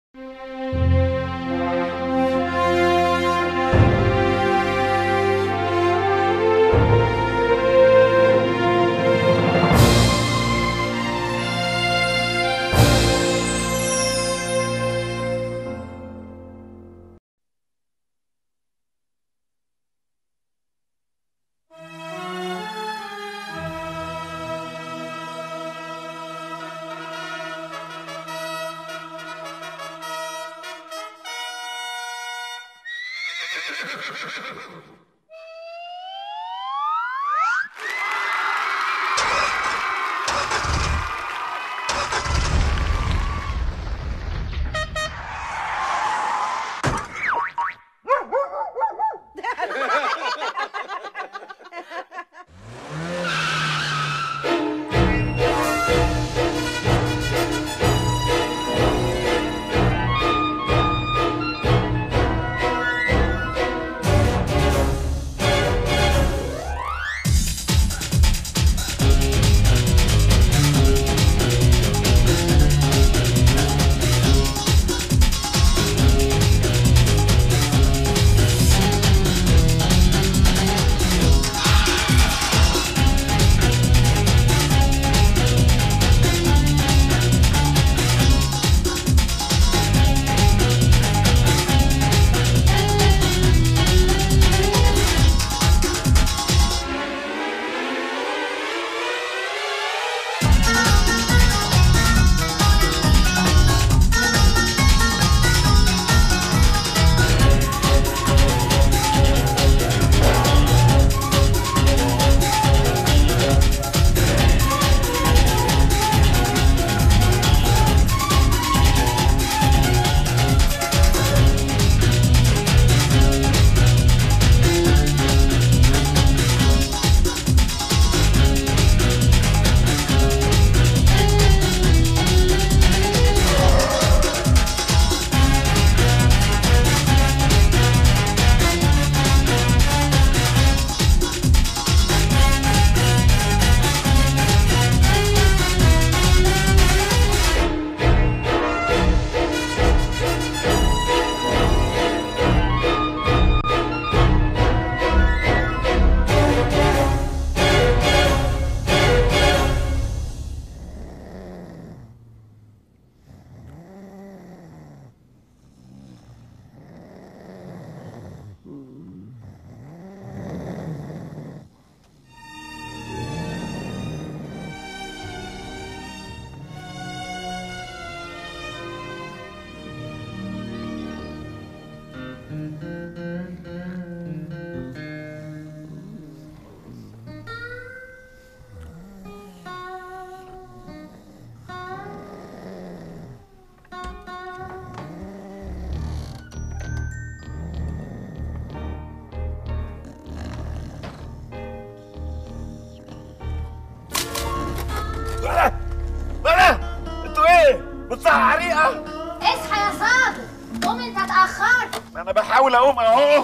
بلا بلا انتوا ايه؟ بتصحى حريقه؟ اصحى يا صابر قوم انت اتاخرت ما انا بحاول اقوم اهو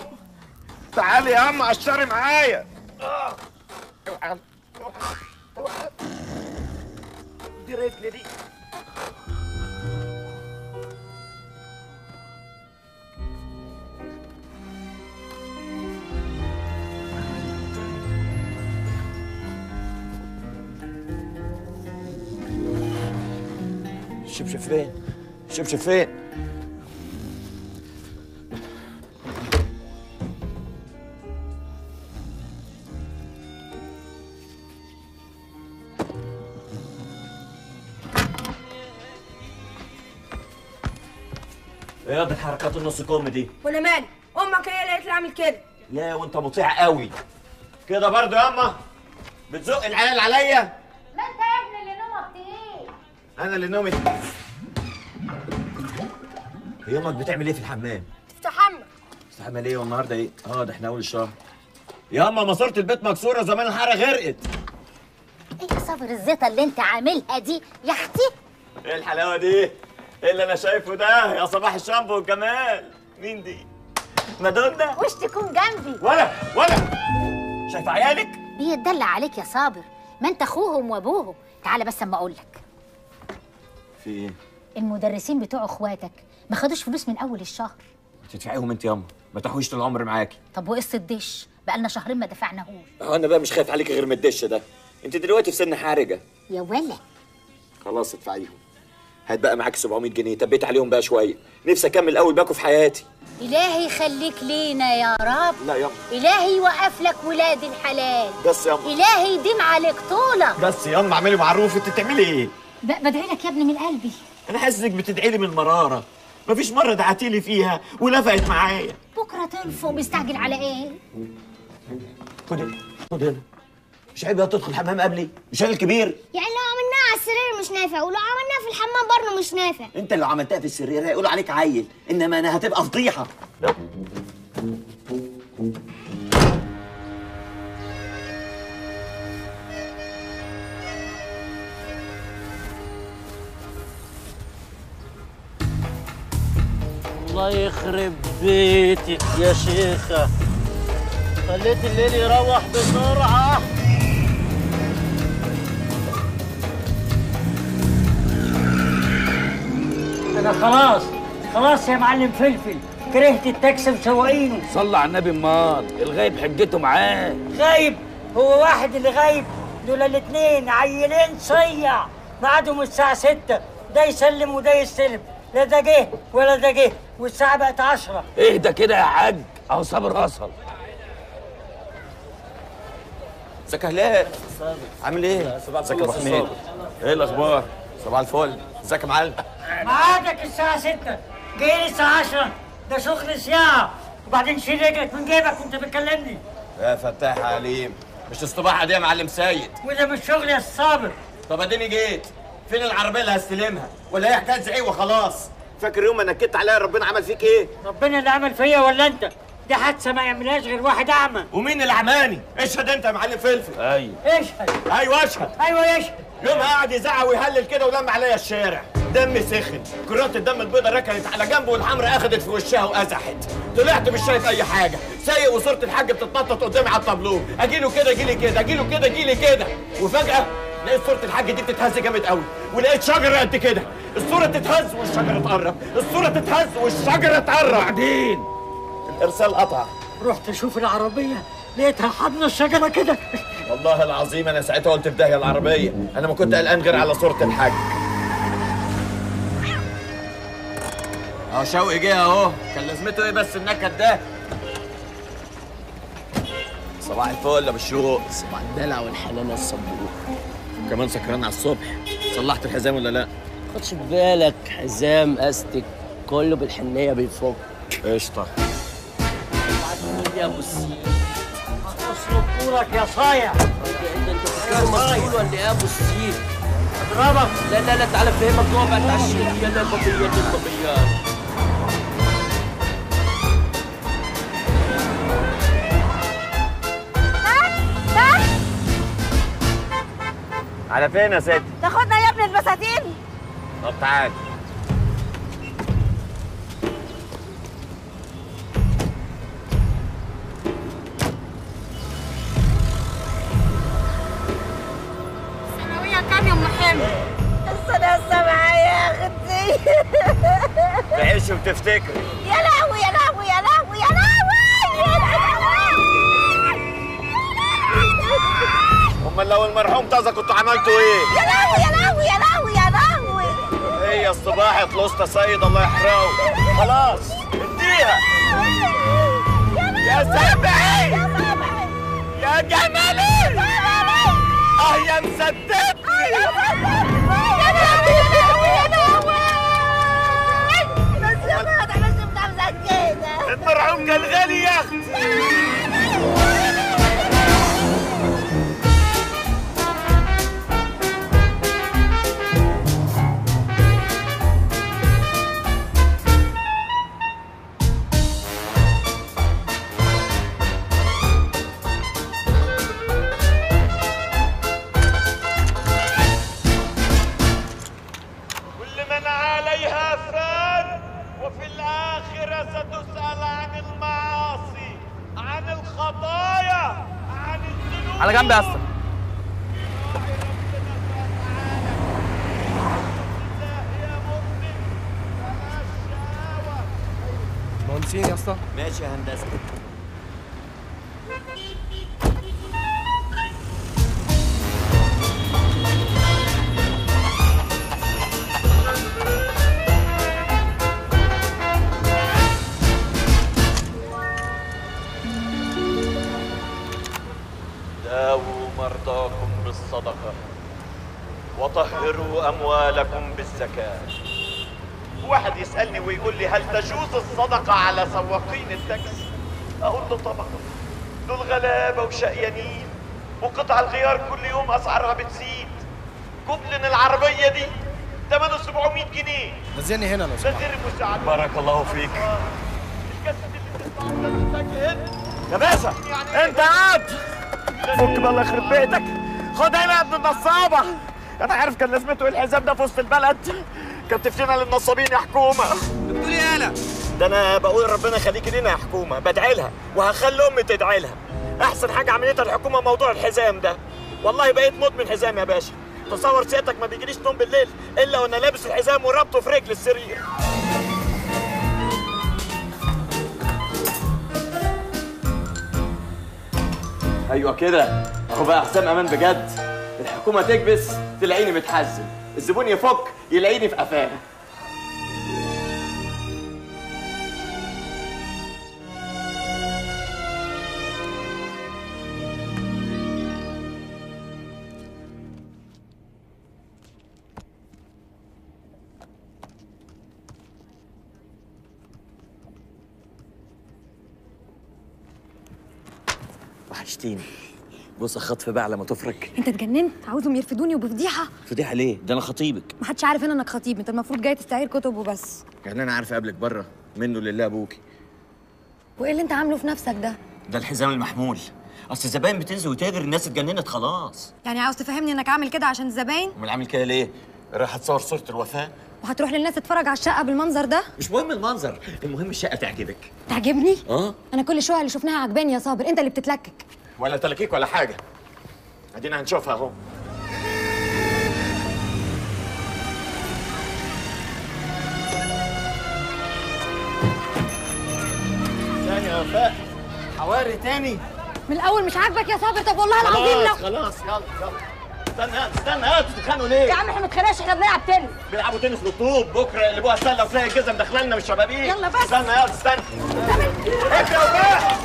تعالي يا عم قشري معايا آه. اوعى اوعى اوعى دي رجلي دي الشبشب فين؟ الشبشب فين؟ ايه دي الحركات النص كم دي؟ وانا مالي امك هي اللي قالت لي اعمل كده لا وانت مطيع قوي كده برضه ياما بتزق العيال عليا ما انت يا ابني اللي نومك تقيل انا اللي نومي هي امك بتعمل ايه في الحمام؟ تستحمى استحمل ايه والنهارده ايه؟ اه ده احنا اول الشهر ياما ماسوره البيت مكسوره زمان الحاره غرقت ايه يا صابر الزيطه اللي انت عاملها دي يا اختي ايه الحلاوه دي؟ ايه اللي انا شايفه ده يا صباح الشامبو والجمال مين دي؟ مادونا وش تكون جنبي ولا ولا شايف عيالك؟ بيتدلع عليك يا صابر ما انت اخوهم وابوهم تعالى بس اما اقول لك في ايه؟ المدرسين بتوع اخواتك ما خدوش فلوس من اول الشهر تدفعيهم انت ياما ما تحويش طول العمر معاكي طب وقصه الدش بقالنا شهرين ما دفعناهوش انا بقى مش خايف عليك غير من الدش ده انت دلوقتي في سن حارجه يا ولا خلاص ادفعيهم هات بقى معاك 700 جنيه تبيت عليهم بقى شويه نفسي اكمل اول باكو في حياتي الهي يخليك لينا يا رب لا ياما الهي يوقف لك ولاد الحلال بس ياما الهي يديم عليك طولك بس ياما اعملي معروف انت بتعملي ايه ب- بدعي لك يا ابني من قلبي انا حاسس انك بتدعي لي من مراره مفيش مره دعتي لي فيها ولفقت معايا بكره تنفق مستعجل على ايه خد هنا خد هنا مش عيب يا تدخل الحمام قبلي مش انا الكبير يعني لو عملناها على السرير مش نافع ولو عملناها في الحمام برضه مش نافع انت اللي عملتها في السرير هيقولوا عليك عيل انما انا هتبقى فضيحه الله يخرب بيتك يا شيخة خليت الليل يروح بسرعة انا خلاص خلاص يا معلم فلفل كرهت التاكسي مسوقينه صلى على النبي امال الغايب حجته معاه غايب هو واحد اللي غايب دول الاتنين عيلين صيع ميعادهم الساعة ستة ده يسلم وده يستلم لا ده جه ولا ده جه والساعة بقت عشرة اهدى كده يا حاج اهو صابر وصل ازيك يا هلال عامل ايه؟ ازيك يا ابو حميد ايه الاخبار؟ صباح الفل ازيك يا معلم؟ ميعادك الساعة ستة جاي لي الساعة عشرة ده شغل سياعة وبعدين شيل رجلك من جيبك وانت بتكلمني يا فتاح يا عليم مش استباحه دي يا معلم سيد وده مش شغل يا الصابر طب اديني جيت فين العربيه اللي هستلمها ولا هي حكايه زعيق وخلاص فاكر يوم ما نكدت عليا ربنا عمل فيك ايه ربنا اللي عمل فيا ولا انت دي حادثة ما يعملهاش غير واحد أعمى ومين اللي عماني اشهد انت يا معلم فلفل ايوه اشهد ايوه اشهد ايوه يشهد يوم قاعد يزعق ويهلل كده ولم عليا الشارع دمي سخن كرات الدم البيضاء ركنت على جنبه والحمراء اخدت في وشها وازحت طلعت مش شايف اي حاجه سايق وصوره الحاج بتتنطط قدامي على الطابلوه اجيله كده اجيلي كده اجيله كده اجيلي كده وفجاه لقيت صوره الحاج دي بتتهز جامد قوي ولقيت شجره قد كده الصوره تتهز والشجره تقرب الصوره تتهز والشجره تقرب بعدين الارسال قطع رحت اشوف العربية لقيتها حاضنة الشجرة كده والله العظيم انا ساعتها قلت في داهيه العربيه انا ما كنت قلقان غير على صوره الحاج اهو شوقي جه اهو كان لازمته ايه بس النكد ده صباح الفل يا بالشوق صباح الدلع والحنان الصبور كمان سكران على الصبح صلحت الحزام ولا لا خدش بالك حزام استك كله بالحنية بيفك قشطه بعدين يا ابو السيد اصلب طولك يا صايع انت انت فاكر مسؤول ولا ايه يا ابو السيد اضربك لا لا لا تعالى افهمك جوه بقى تعالى يلا البابيات البابيات على فين يا ست تاخدنا يا ابن البساتين طب تعال ثانوية كام يا ام حلو السنة السبعة يا اختي تعيش وتفتكري يا لهوي يا لهوي يا لهوي يا لهوي يا لهوي امال لو المرحوم طازه كنتوا عملتوا ايه يا لهوي يا لهوي يا لهوي يا لهوي هي الصباح طلوستا سيد الله يحرقه خلاص اديها يا سامعي يا سامعي يا جمالي اه يا مسددني يا لهوي يا لهوي يا لهوي بس يا ما تعملش بنفسك كده المرحوم كان غالي يا اختي كل من عليها فان وفي الآخرة ستسأل عن المعاصي عن الخطايا عن الذنوب على جنب يا اسطى يا مؤمن فلا مهندسين يا اسطى ماشي يا هندسه داووا مرضاكم بالصدقة وطهروا أموالكم بالزكاة واحد يسألني ويقول لي هل تجوز الصدقة على سواقين التاكسي أقول له طبعا دول غلابة وشقيانين وقطع الغيار كل يوم أسعارها بتزيد جبلن العربية دي ثمنه 700 جنيه نزلني هنا لو ده سمحت غير المساعدة بارك الله فيك يا باشا انت قاعد فك بالله يخرب بيتك خد هنا يا ابن النصابة انا عارف كان لازمته ايه الحزام ده في وسط البلد كتفتنا للنصابين يا حكومة بتقول ايه انا ده انا بقول ربنا يخليكي لينا يا حكومة بدعي لها وهخلي امي تدعي لها احسن حاجة عملتها الحكومة موضوع الحزام ده والله بقيت مدمن حزام يا باشا تصور سيادتك ما بيجيليش نوم بالليل الا وانا لابس الحزام وربطه في رجل السرير ايوه كده اهو بقى حسام امان بجد الحكومه تكبس تلاقيني متحزن الزبون يفك يلاقيني في قفاه وحشتيني بص خطف بقى لما تفرج انت اتجننت عاوزهم يرفدوني وبفضيحه فضيحه ليه ده انا خطيبك محدش عارف هنا انك خطيب انت المفروض جاي تستعير كتب وبس يعني انا عارف اقابلك بره منه لله ابوكي وايه اللي انت عامله في نفسك ده ده الحزام المحمول اصل الزباين بتنزل وتاجر الناس اتجننت خلاص يعني عاوز تفهمني انك عامل كده عشان الزباين امال عامل كده ليه راح اتصور صوره الوفاه وهتروح للناس تتفرج على الشقه بالمنظر ده مش مهم المنظر المهم الشقه تعجبك تعجبني اه انا كل الشقق اللي شفناها عجباني يا صابر انت اللي بتتلكك ولا تلكيك ولا حاجه ادينا هنشوفها اهو تاني يا وفاء حواري تاني من الاول مش عاجبك يا صابر طب والله العظيم خلاص لو خلاص يلا يلا استنى استنى هات تتخانقوا ليه؟ يا عم احنا ما اتخانقناش احنا بنلعب تنس بيلعبوا تنس بالطوب بكره يقلبوها السله وتلاقي الجزم داخله لنا من الشبابيك يلا بس. استنى يلا استنى ايه يا وفاء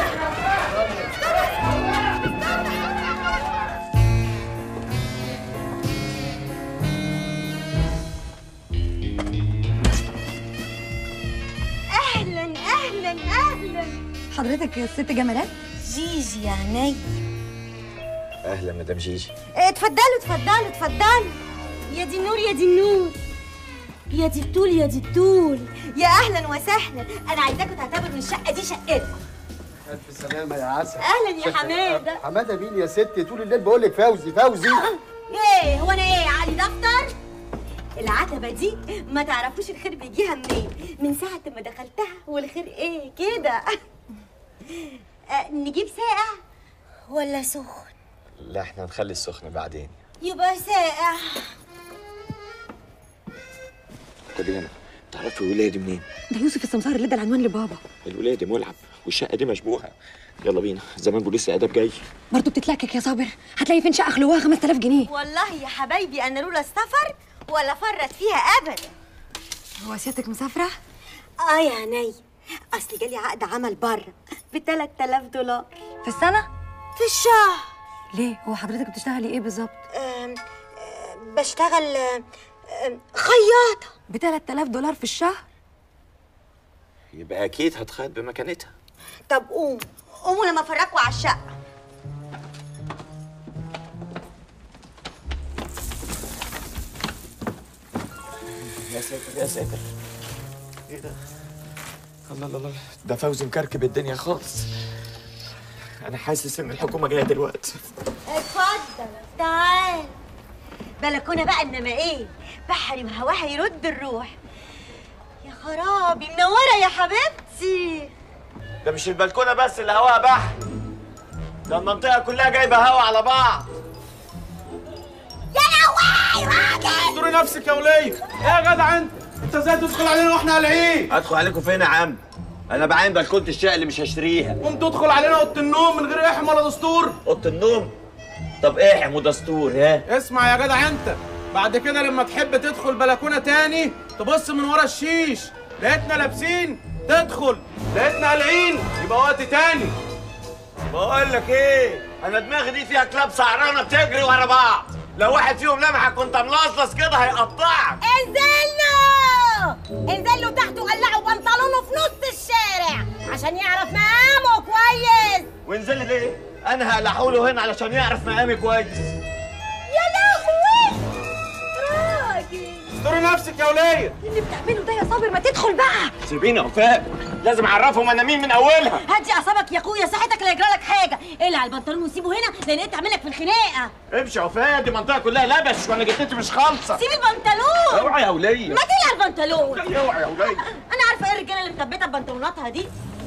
اهلا اهلا اهلا حضرتك يا ست جمالات جيجي يا عيني اهلا مدام جيجي اتفضلوا اتفضلوا اتفضلوا يا دي النور يا دي النور يا دي الطول يا دي الطول يا اهلا وسهلا انا عايزاكم تعتبروا الشقه دي شقتكم الف سلامه يا عسل اهلا يا حماده حماده مين يا ست طول الليل بقول لك فوزي فوزي ايه هو انا ايه علي دفتر العتبة دي ما تعرفوش الخير بيجيها منين من ساعة ما دخلتها والخير ايه كده أه نجيب ساقع ولا سخن لا احنا هنخلي السخن بعدين يبقى ساقع طب هنا تعرفي الولايه دي منين؟ ده يوسف السمسار اللي ادى العنوان لبابا الولايه دي ملعب والشقه دي مشبوهه يلا بينا زمان بوليس اداب جاي برضه بتتلكك يا صابر هتلاقي فين شقه خلوها 5000 جنيه والله يا حبايبي انا لولا السفر ولا فرت فيها ابدا هو سيادتك مسافره اه يا عيني اصل جالي عقد عمل بره ب 3000 دولار في السنه في الشهر ليه هو حضرتك بتشتغلي ايه بالظبط أم، أم، بشتغل أم، أم، خياطة ب 3000 دولار في الشهر يبقى اكيد هتخيط بمكانتها طب قوم قوموا لما افرجكوا على الشقة يا ساتر يا ساتر ايه ده؟ الله الله الله ده فوزي مكركب الدنيا خالص انا حاسس ان الحكومه جايه دلوقتي اتفضل تعال بلكونة بقى انما ايه بحري وهواها يرد الروح يا خرابي منورة يا حبيبتي ده مش البلكونه بس اللي هواها بحر ده المنطقه كلها جايبه هوا على بعض يا لهوي راجل دوري نفسك يا وليه ايه يا جدع انت انت ازاي تدخل علينا واحنا قلعين ادخل عليكم فين يا عم انا بعين بلكونه الشقه اللي مش هشتريها قوم تدخل علينا اوضه النوم من غير احم ولا دستور اوضه النوم طب احم ودستور ها اسمع يا جدع انت بعد كده لما تحب تدخل بلكونه تاني تبص من ورا الشيش لقيتنا لابسين تدخل لقيتنا قلعين يبقى وقت تاني بقول لك ايه انا دماغي دي فيها كلاب سعرانه بتجري ورا بعض لو واحد فيهم لمحك كنت ملصلص كده هيقطعك انزلوا انزلوا تحت وقلعوا بنطلونه في نص الشارع عشان يعرف مقامه كويس وانزل ليه انا هقلعه هنا علشان يعرف مقامي كويس يا لهوي راجل استري نفسك يا وليه اللي بتعمله ده يا صابر ما تدخل بقى سيبيني يا وفاء لازم اعرفهم انا مين من اولها هدي اعصابك يا اخويا صحتك لا يجرى لك حاجه اقلع البنطلون وسيبه هنا لان انت عاملك في الخناقه امشي يا وفاء دي منطقه كلها لبش وانا جتتي مش خالصه سيب البنطلون اوعي يا وليه ما تقلع البنطلون اوعي يا وليه انا عارفه ايه الرجاله اللي مثبته ببنطلوناتها دي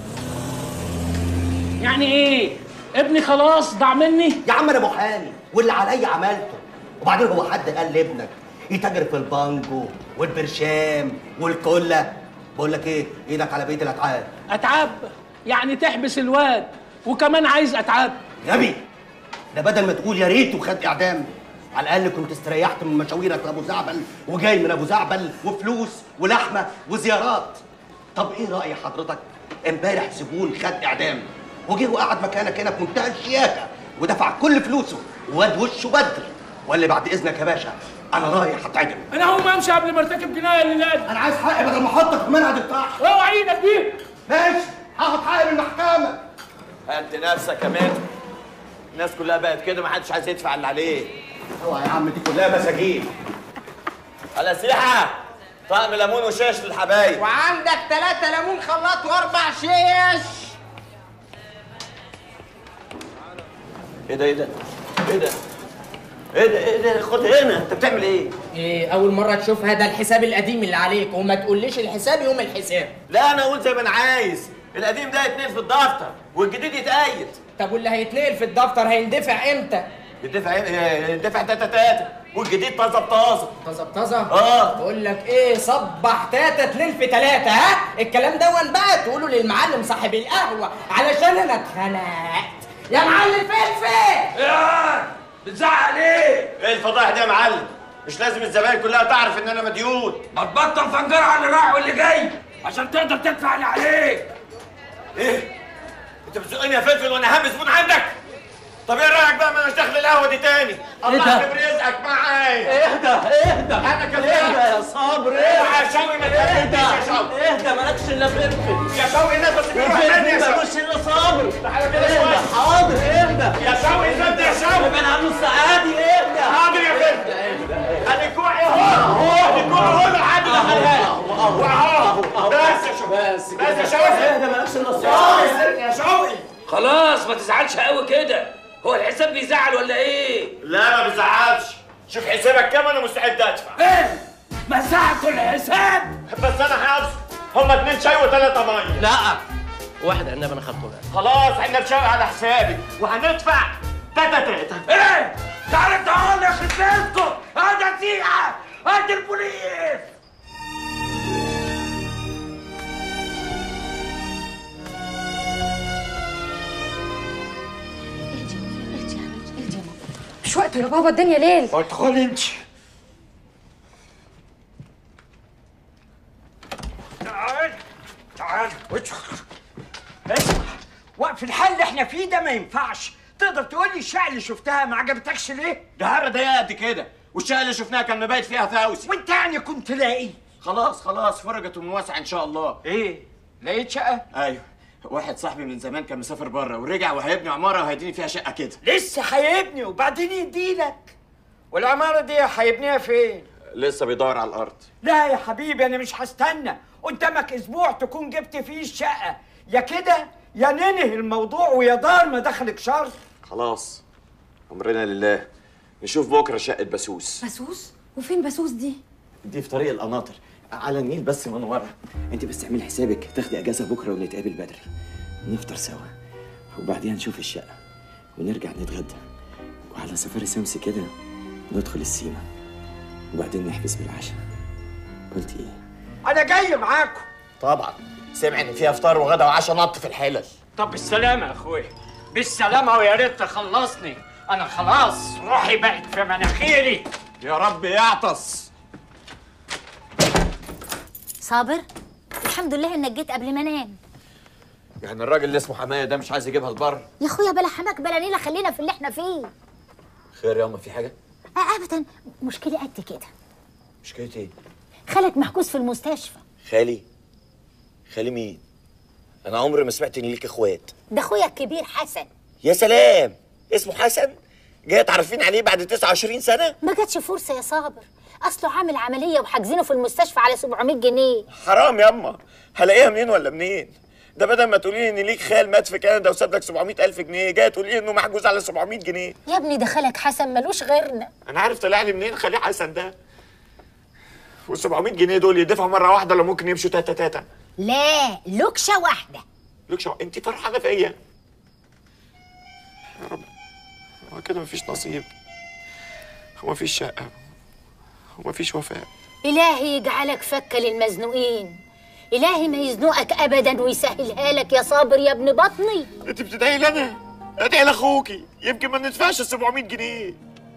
يعني ايه ابني خلاص ضاع مني يا عم انا محامي واللي عليا عملته وبعدين هو حد قال لابنك يتاجر في البانجو والبرشام والكله بقول لك ايه ايدك على بقيه الاتعاب اتعاب يعني تحبس الواد وكمان عايز اتعاب غبي ده بدل ما تقول يا ريت وخد اعدام على الاقل كنت استريحت من مشاويرك لابو زعبل وجاي من ابو زعبل وفلوس ولحمه وزيارات طب ايه راي حضرتك امبارح زبون خد اعدام وجه وقعد مكانك هنا في منتهى الشياكه ودفع كل فلوسه وواد وشه بدر ولا بعد اذنك يا باشا انا رايح اتعدم انا هقوم امشي قبل ما ارتكب جنايه الليله دي انا عايز حقي بدل ما احطك في منهج الطاح اوعى ايدك دي ماشي هاخد حقي من المحكمه انت نفسك يا ماتر الناس كلها بقت كده ما حدش عايز يدفع اللي عليه اوعى يا عم دي كلها مساجين على سيحه طقم ليمون وشاش للحبايب وعندك ثلاثة ليمون خلاط واربع شيش ايه ده ايه ده ايه ده ايه ده ايه ده خد هنا انت بتعمل ايه ايه اول مره تشوفها ده الحساب القديم اللي عليك وما تقوليش الحساب يوم الحساب لا انا اقول زي ما انا عايز القديم ده يتنقل في الدفتر والجديد يتقيد طب واللي هيتنقل في الدفتر هيندفع امتى يدفع ايه يدفع تاتا تاتا والجديد طازه بطازه طازه بطازه اه بقول لك ايه صبح تاتا اتنين في تلاته ها الكلام دون بقى تقوله للمعلم صاحب القهوه علشان انا اتخنقت يا معلم فلفل يا بتزعق ليه؟ ايه الفضايح دي يا معلم مش لازم الزباين كلها تعرف ان انا مديون ما تبطل فنجرة على اللي رايح واللي جاي عشان تقدر تدفع اللي عليك ايه انت بتزقني يا فلفل وانا هم زبون عندك طب ايه رايك بقى ما مش داخل القهوه دي تاني الله ده؟ يكبر رزقك معايا اهدى اهدى انا كمان اهدى يا صابر اوعى يا شوقي ما اهدى تهديش يا شوقي اهدى مالكش الا فلفل يا شوقي الناس بس بيروح تاني يا شوقي مالوش الا صابر تعالى كده اهدى شويه حاضر اهدى يا شوقي زد يا شوقي من عم السعادي اهدى حاضر يا فلفل ادي كوع اهو ادي كوع اهو لحد دخلها واهو بس يا شوقي بس بس يا شوقي اهدى مالكش الا يا صابر شوقي يا شوقي خلاص ما تزعلش قوي كده هو الحساب بيزعل ولا ايه؟ لا ما بيزعلش شوف حسابك كام انا مستعد ادفع ايه؟ مسحتوا الحساب بس انا حافظ هما اتنين شاي وثلاثة مية لا واحدة النبي انا خدته ده خلاص احنا بشاي على حسابي وهندفع تاتا تاتا ايه؟ تعالى تعالى يا خدمتكم هذا سيحة هذا البوليس مش وقته يا بابا الدنيا ليل ادخل انت تعال تعال ادخل اسمع وقف الحل اللي احنا فيه ده ما ينفعش تقدر تقول لي الشقه اللي شفتها ما عجبتكش ليه؟ ده هرة ضيقة قد كده والشقة اللي شفناها كان مبيت فيها فوزي وانت يعني كنت لاقي خلاص خلاص فرجت من واسع ان شاء الله ايه؟ لقيت شقه؟ ايوه واحد صاحبي من زمان كان مسافر بره ورجع وهيبني عمارة وهيديني فيها شقة كده لسه هيبني وبعدين يديلك والعماره دي هيبنيها فين؟ لسه بيدور على الارض لا يا حبيبي انا مش هستنى قدامك اسبوع تكون جبت فيه الشقه يا كده يا ننهي الموضوع ويا دار ما دخلك شر خلاص امرنا لله نشوف بكره شقة بسوس بسوس وفين بسوس دي دي في طريق القناطر على النيل بس من ورا انت بس اعملي حسابك تاخدي اجازه بكره ونتقابل بدري نفطر سوا وبعدين نشوف الشقه ونرجع نتغدى وعلى سفاري سمسي كده ندخل السيما وبعدين نحبس بالعشاء قلت ايه انا جاي معاكم طبعا سمع ان فيها فطار وغدا وعشاء نط في الحلل طب بالسلامة يا اخويا بالسلامة ويا ريت تخلصني انا خلاص روحي بقت في مناخيري يا رب يعطس صابر الحمد لله انك جيت قبل ما انام يعني الراجل اللي اسمه حمايه ده مش عايز يجيبها البر يا اخويا بلا حماك بلا نيله خلينا في اللي احنا فيه خير يا أما في حاجه آه ابدا مشكله قد كده مشكله ايه خالك محجوز في المستشفى خالي خالي مين انا عمري ما سمعت ان ليك اخوات ده اخويا الكبير حسن يا سلام اسمه حسن جاي تعرفين عليه بعد 29 سنه ما جاتش فرصه يا صابر اصله عامل عمليه وحاجزينه في المستشفى على 700 جنيه حرام ياما هلاقيها منين ولا منين ده بدل ما تقولي لي ان ليك خال مات في كندا وساب لك 700 الف جنيه جاي تقولي لي انه محجوز على 700 جنيه يا ابني ده خالك حسن ملوش غيرنا انا عارف طلع لي منين خليه حسن ده وال 700 جنيه دول يدفعوا مره واحده ولا ممكن يمشوا تاتا تاتا لا لوكشه واحده لك شو انت فرحانه فيا يا رب هو كده مفيش نصيب هو مفيش شقه هو مفيش وفاء الهي يجعلك فكه للمزنوقين الهي ما يزنقك ابدا ويسهلها لك يا صابر يا ابن بطني انت بتدعي لي انا ادعي لاخوكي يمكن ما ندفعش ال 700 جنيه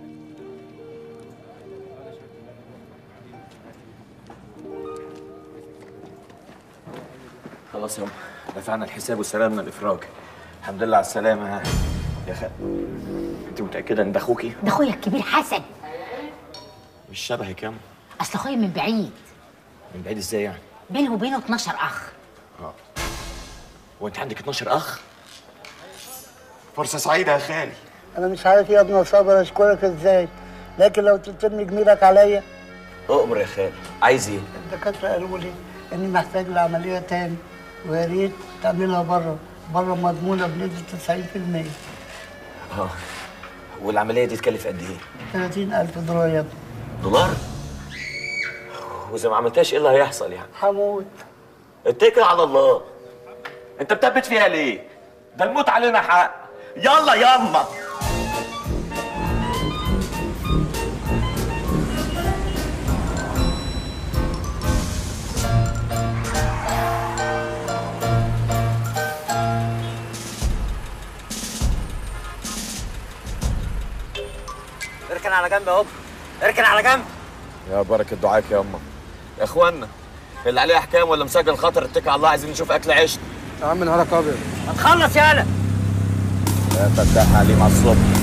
خلاص يا أم دفعنا الحساب واستلمنا الافراج الحمد لله على السلامه ها يا خ انت متاكده ان ده اخوكي ده اخويا الكبير حسن مش شبهك يا أم اصل اخويا من بعيد من بعيد ازاي يعني بينه وبينه 12 اخ اه وانت عندك 12 اخ فرصه سعيده يا خالي انا مش عارف يا ابن صابر اشكرك ازاي لكن لو تتم جميلك عليا اؤمر يا خالي عايز ايه الدكاتره قالوا لي اني محتاج لعمليه تاني ويا ريت تعملها بره بره مضمونه بنسبه 90% اه والعمليه دي تكلف قد ايه 30000 دولار يا ابني دولار واذا ما عملتهاش ايه اللي هيحصل يعني هموت اتكل على الله انت بتثبت فيها ليه ده الموت علينا حق يلا ياما اركن على جنب اهو اركن على جنب يا بركة دعاك يا أمه يا إخوانا اللي عليه أحكام ولا مسجل خطر اتكل على الله عايزين نشوف أكل عيشنا يا عم نهارك ابيض ما تخلص يالا يا فتاح عليه مع الصبح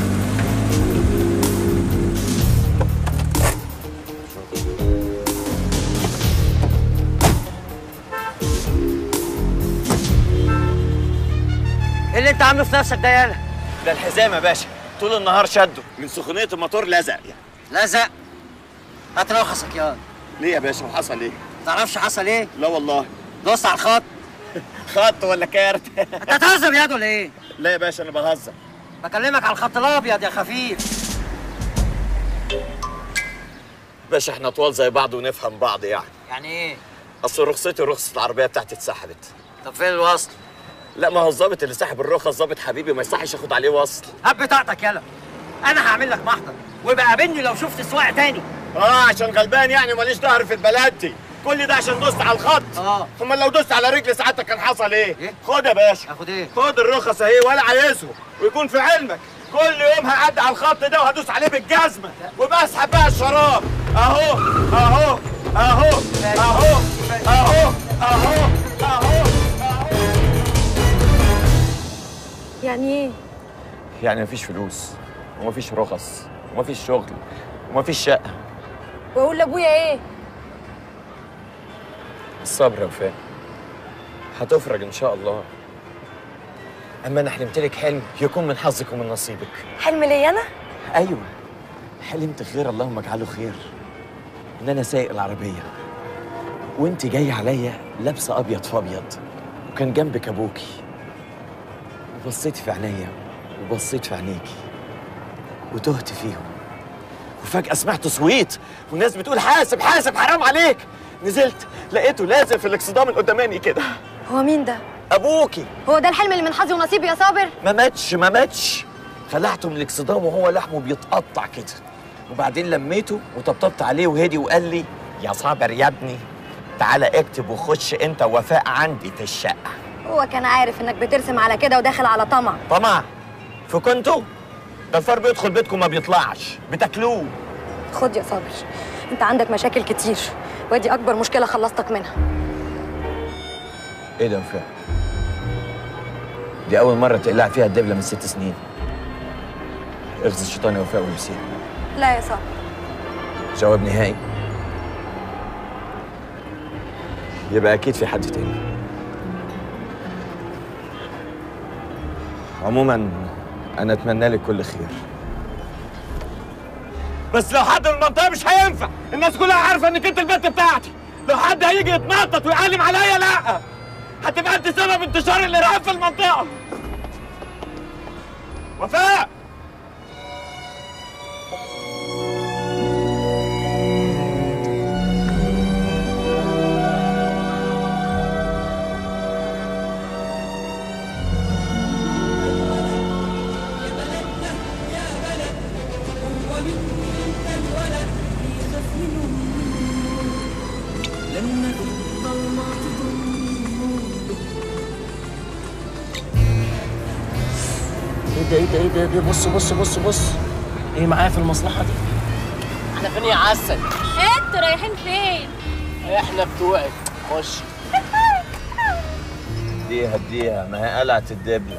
ايه اللي انت عامله في نفسك ده يالا ده الحزام يا باشا طول النهار شده من سخونية الموتور لزق يعني لزق هات رخصك يالا ليه يا باشا وحصل ايه؟ تعرفش حصل ايه؟ لا والله دوست على الخط خط ولا كارت؟ انت هتهزر ياد ولا ايه؟ لا يا باشا أنا بهزر بكلمك على الخط الابيض يا خفيف باشا احنا طوال زي بعض ونفهم بعض يعني يعني ايه؟ اصل رخصتي ورخصة العربية بتاعتي اتسحبت طب فين الوصل؟ لا ما هو الظابط اللي سحب الرخص ظابط حبيبي ما يصحش اخد عليه وصل هات بتاعتك يالا انا هعمل لك محضر ويبقى قابلني لو شفت سواق تاني اه عشان غلبان يعني وماليش ظهر في البلد دي كل ده عشان دوست على الخط اه امال لو دوست على رجل ساعتك كان حصل ايه؟ إيه؟ خد يا باشا اخد ايه؟ خد الرخص اهي ولا عايزهم ويكون في علمك كل يوم هعدي على الخط ده وهدوس عليه بالجزمه وبقى اسحب بقى الشراب اهو اهو اهو اهو اهو اهو اهو يعني ايه؟ يعني مفيش فلوس ومفيش رخص ومفيش شغل ومفيش شقه واقول لابويا ايه؟ الصبر يا وفاء هتفرج ان شاء الله اما انا حلمت لك حلم يكون من حظك ومن نصيبك حلم ليا انا؟ ايوه حلمت خير اللهم اجعله خير ان انا سايق العربيه وانت جايه عليا لابسه ابيض في ابيض وكان جنبك ابوكي وبصيت في عينيا وبصيت في عينيكي وتهت فيهم وفجأة سمعت صويت والناس بتقول حاسب حاسب حرام عليك نزلت لقيته لازق في الاكسدام من قداماني كده هو مين ده؟ ابوكي هو ده الحلم اللي من حظي ونصيبي يا صابر؟ ما ماتش ما ماتش خلعته من الاكسدام وهو لحمه بيتقطع كده وبعدين لميته وطبطبت عليه وهدي وقال لي يا صابر يا ابني تعالى اكتب وخش انت ووفاء عندي في الشقه هو كان عارف انك بترسم على كده وداخل على طمع طمع في كنتوا ده الفار بيدخل بيتكم ما بيطلعش بتاكلوه خد يا صابر انت عندك مشاكل كتير ودي اكبر مشكله خلصتك منها ايه ده يا وفاء؟ دي أول مرة تقلع فيها الدبلة من ست سنين اغزي الشيطان يا وفاء ولبسيها لا يا صابر جواب نهائي يبقى أكيد في حد تاني عموما أنا أتمنى لك كل خير بس لو حد من المنطقه مش هينفع الناس كلها عارفه انك انت البنت بتاعتي لو حد هيجي يتنطط ويعلم عليا لا هتبقى انت سبب انتشار الارهاب في المنطقه وفاء ايه ده ايه ده ايه ده, ده بص بص بص بص ايه معايا في المصلحه دي احنا فين يا عسل انتوا رايحين فين؟ احنا بتوعك خش اديها اديها ما هي قلعت الدبلة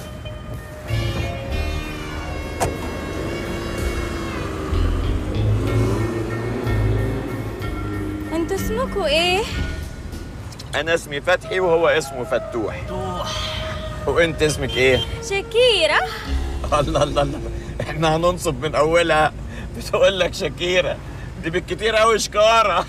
انتوا اسمكوا ايه؟ انا اسمي فتحي وهو اسمه فتوح فتوح وانت اسمك ايه شاكيرة الله الله الله احنا هننصب من اولها بتقول لك شاكيرة دي بالكتير قوي شكارة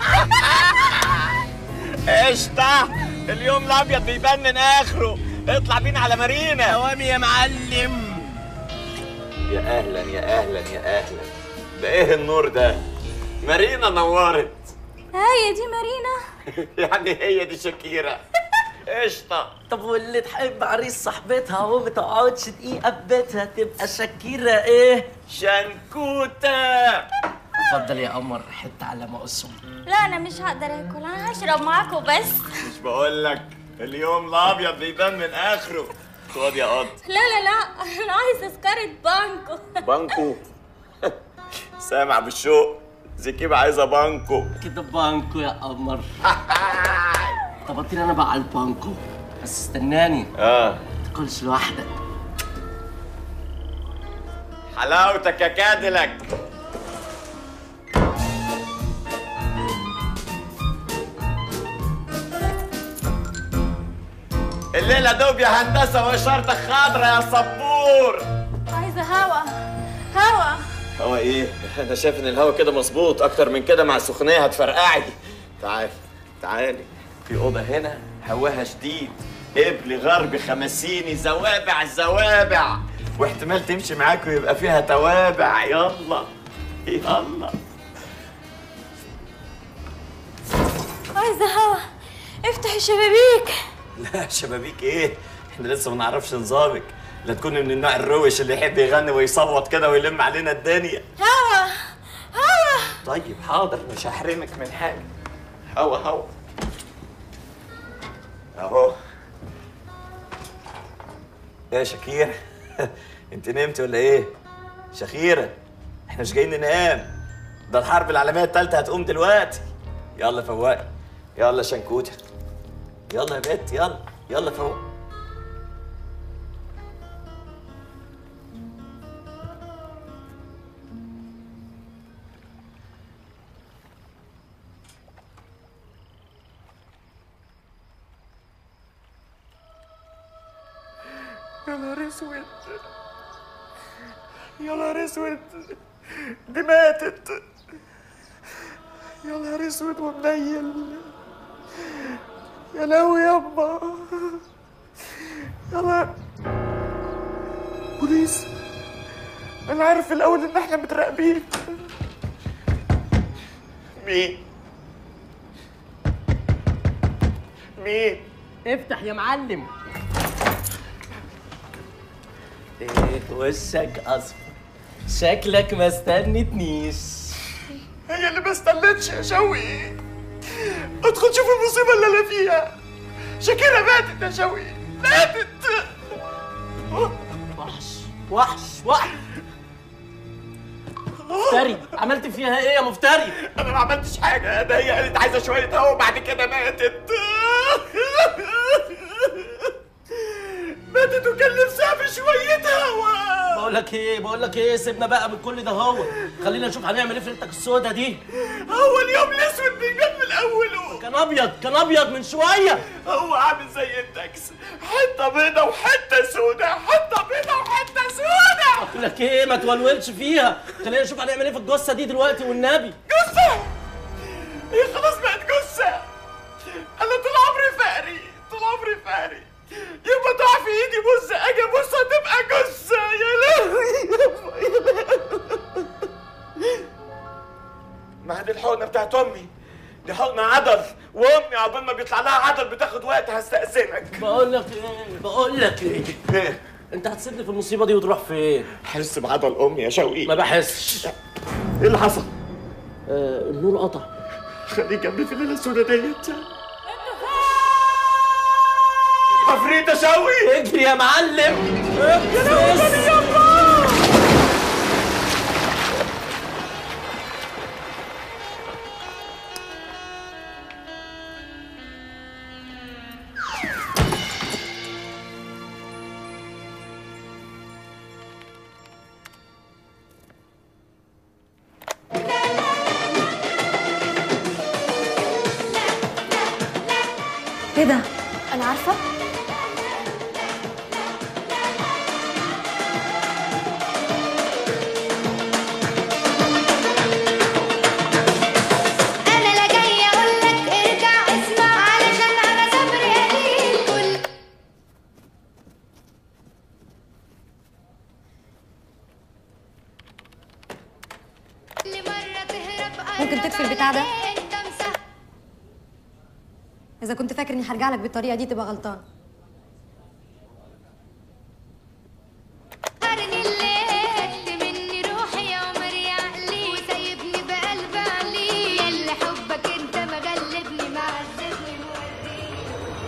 قشطة اليوم الابيض بيبان من اخره اطلع بينا على مارينا دوامي يا معلم يا اهلا يا اهلا يا اهلا ده ايه النور ده مارينا نورت هي دي مارينا يعني هي دي شاكيرة قشطة طب واللي تحب عريس صاحبتها وما تقعدش دقيقه في بيتها تبقى شكيره ايه شنكوتة اتفضل يا قمر حته على ما اقسم لا انا مش هقدر اكل انا هشرب معاكم بس مش بقول لك اليوم الابيض بيبان من اخره خد يا قط لا لا لا انا عايز تذكرة بانكو بانكو سامع بالشوق زكيبة عايزة بانكو كده بانكو يا قمر طب اطير انا بقى على البانكو بس استناني اه تاكلش لوحدك حلاوتك يا كادلك الليلة دوب يا هندسة وإشارتك خضرة يا صبور عايزة هوا هوا هو ايه؟ انا شايف ان الهوا كده مظبوط اكتر من كده مع السخونيه هتفرقعي تعالي تعالي في اوضه هنا هواها شديد قبل غرب خمسيني زوابع زوابع واحتمال تمشي معاك ويبقى فيها توابع يلا يلا عايزة هوا افتح الشبابيك لا شبابيك ايه؟ احنا لسه ما نعرفش نظامك لا تكوني من النوع الروش اللي يحب يغني ويصوت كده ويلم علينا الدنيا هوا هوا طيب حاضر مش هحرمك من حاجة هوا هوا اهو ايه يا شكير انت نمتي ولا ايه؟ شخيرة احنا مش جايين ننام ده الحرب العالمية التالتة هتقوم دلوقتي يلا فوقي يلا شنكوتة يلا يا بت يلا يلا فوق يا نهار اسود يا نهار اسود دي ماتت يا نهار اسود ومنيل يا لهوي يابا يلا بوليس انا عارف في الاول ان احنا متراقبين مين مين افتح يا معلم ايه وشك اصفر شكلك ما استنتنيش هي اللي ما استنتش يا شوقي ادخل شوف المصيبه اللي انا فيها شاكيرا ماتت يا شوقي ماتت وحش وحش وحش مفتري عملت فيها ايه يا مفتري انا ما عملتش حاجه ده هي قالت عايزه شويه هوا وبعد كده ماتت ماتت وكان نفسها في شويه هوا بقول لك ايه بقول لك ايه سيبنا بقى من كل ده هو خلينا نشوف هنعمل ايه في ليلتك السودا دي هو اليوم الاسود بيبان من اوله كان ابيض كان ابيض من شويه هو عامل زي التاكس حته بيضه وحته سودا حته بيضه وحته سودا بقول لك ايه ما تولولش فيها خلينا نشوف هنعمل ايه في الجثه دي دلوقتي والنبي جثه هي خلاص بقت جثه انا طول عمري فقري طول عمري فقري يبقى تقع في ايدي بص اجي ابص هتبقى جثه يا لهوي يا لهوي. ما دي الحقنه بتاعت امي دي حقنه عضل وامي عقبال ما بيطلع لها عضل بتاخد وقت هستأذنك بقول لك ايه بقول لك ايه انت هتسيبني في المصيبه دي وتروح فين حس بعضل امي يا شوقي ما بحسش ايه اللي حصل آه النور قطع خليك جنبي في الليله السوداء ديت عفريت يا شوقي اجري يا معلم يا لهوي يابا ايه ده؟ انا عارفه انا لا جاي اقول لك ارجع اسمع علشان انا صبري قليل كل مرة تهرب ممكن تطفي البتاع ده؟ انت مسح اذا كنت فاكر اني هرجع لك بالطريقه دي تبقى غلطان قرني اللي هد مني روحي يا عمر يا عقلي وسايبني بقلب علي ياللي حبك انت مغلبني معذبني موديني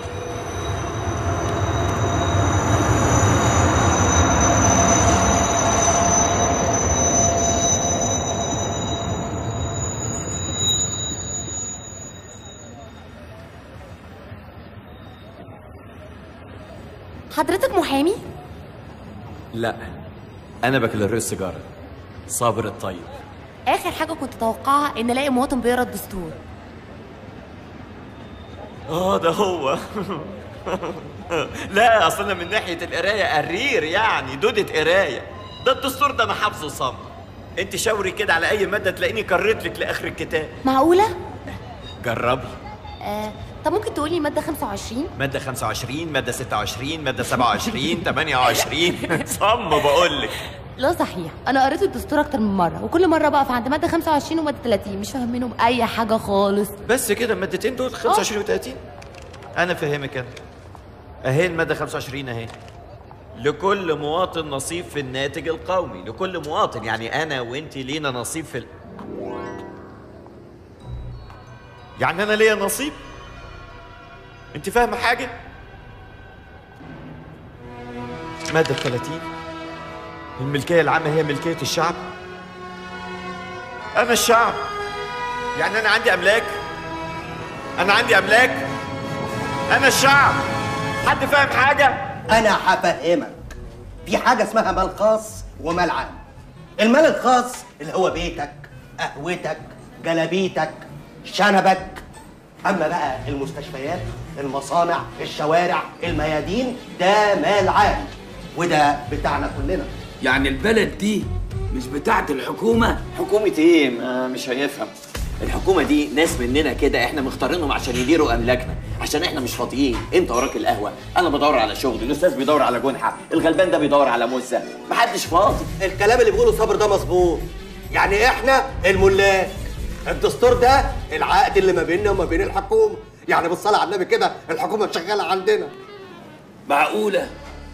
حضرتك محامي لا انا بكالوريوس سيجاره صابر الطيب اخر حاجه كنت اتوقعها ان الاقي مواطن بيقرا الدستور اه ده هو لا اصل انا من ناحيه القرايه قرير يعني دوده قرايه ده الدستور ده انا حافظه صم انت شاوري كده على اي ماده تلاقيني كررت لك لاخر الكتاب معقوله جربي آه طب ممكن تقولي ماده 25 ماده 25 ماده 26 ماده 27 28 صم بقول لك لا صحيح انا قريت الدستور اكتر من مره وكل مره بقف عند ماده 25 وماده 30 مش فاهم منهم اي حاجه خالص بس كده المادتين دول 25 و30 انا فاهمك انا اهي الماده 25 اهي لكل مواطن نصيب في الناتج القومي لكل مواطن يعني انا وانت لينا نصيب في ال... يعني انا ليا نصيب انت فاهمه حاجه ماده 30 الملكيه العامه هي ملكيه الشعب انا الشعب يعني انا عندي املاك انا عندي املاك انا الشعب حد فاهم حاجه انا هفهمك في حاجه اسمها مال خاص ومال عام المال الخاص اللي هو بيتك قهوتك جلابيتك شنبك اما بقى المستشفيات المصانع الشوارع الميادين ده مال عام وده بتاعنا كلنا يعني البلد دي مش بتاعت الحكومة حكومة ايه؟ ما مش هيفهم الحكومة دي ناس مننا كده احنا مختارينهم عشان يديروا املاكنا عشان احنا مش فاضيين انت وراك القهوة انا بدور على شغل الاستاذ بيدور على جنحة الغلبان ده بيدور على مزة محدش فاضي الكلام اللي بيقوله صابر ده مظبوط يعني احنا الملاك الدستور ده العقد اللي ما بيننا وما بين الحكومه يعني بالصلاه على النبي كده الحكومه شغاله عندنا معقولة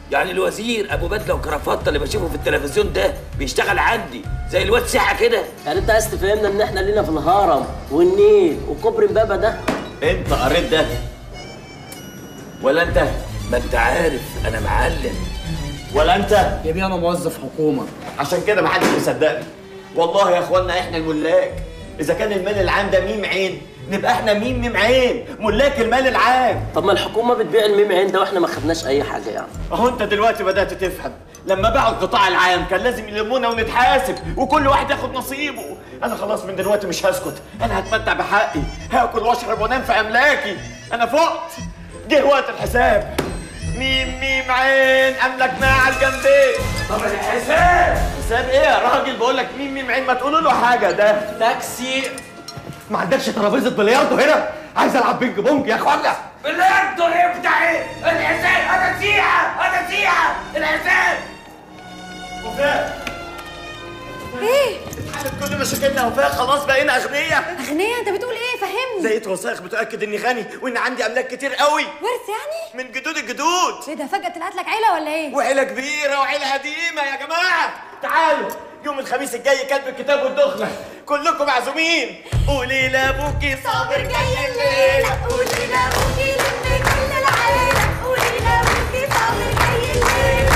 يعني الوزير ابو بدله وكرافته اللي بشوفه في التلفزيون ده بيشتغل عندي زي الواد ساعه كده يعني انت عايز تفهمنا ان احنا لينا في الهرم والنيل وكوبري امبابه ده انت قريت ده ولا انت ما انت عارف انا معلم ولا انت يا بيه انا موظف حكومه عشان كده محدش مصدقني والله يا اخوانا احنا الملاك اذا كان المال العام ده ميم عين نبقى احنا ميم ميم عين ملاك المال العام طب ما الحكومه بتبيع الميم عين ده واحنا ما خدناش اي حاجه يعني اهو انت دلوقتي بدات تفهم لما باعوا القطاع العام كان لازم يلمونا ونتحاسب وكل واحد ياخد نصيبه انا خلاص من دلوقتي مش هسكت انا هتمتع بحقي هاكل واشرب وانام في املاكي انا فقت جه وقت الحساب ميم ميم عين املك ما على الجنبين طب الحساب حساب ايه يا راجل بقول لك ميم ميم عين ما تقولوا له حاجه ده تاكسي ما عندكش ترابيزه بلياردو هنا عايز العب بينج بونج يا اخوانا بلياردو ايه بتاع ايه الحساب انا سيحه انا سيحه الحساب وفاء ايه اتحلت كل مشاكلنا وفاء خلاص بقينا اغنياء اغنية انت بتقول ايه فهمني لقيت وثائق بتاكد اني غني وان عندي املاك كتير قوي ورث يعني من جدود الجدود ايه ده فجأة طلعت لك عيلة ولا ايه وعيله كبيره وعيله قديمه يا جماعه تعالوا يوم الخميس الجاي كلب الكتاب والدخله كلكم معزومين قولي لابوكي صابر جاي الليله قولي لابوكي لمي كل العيلة قولي لابوكي صابر جاي الليلة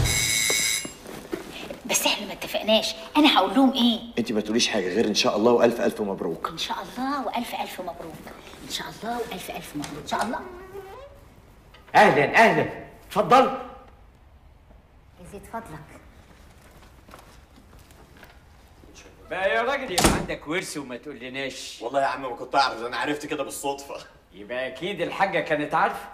بس احنا ما اتفقناش انا هقول لهم ايه انت ما تقوليش حاجه غير ان شاء الله والف الف مبروك ان شاء الله والف الف مبروك ان شاء الله والف الف مبروك ان شاء الله اهلا اهلا اتفضل يزيد فضلك بقى يا راجل يبقى عندك ورث وما تقولناش والله يا عم ما كنت اعرف انا عرفت كده بالصدفه يبقى اكيد الحاجه كانت عارفه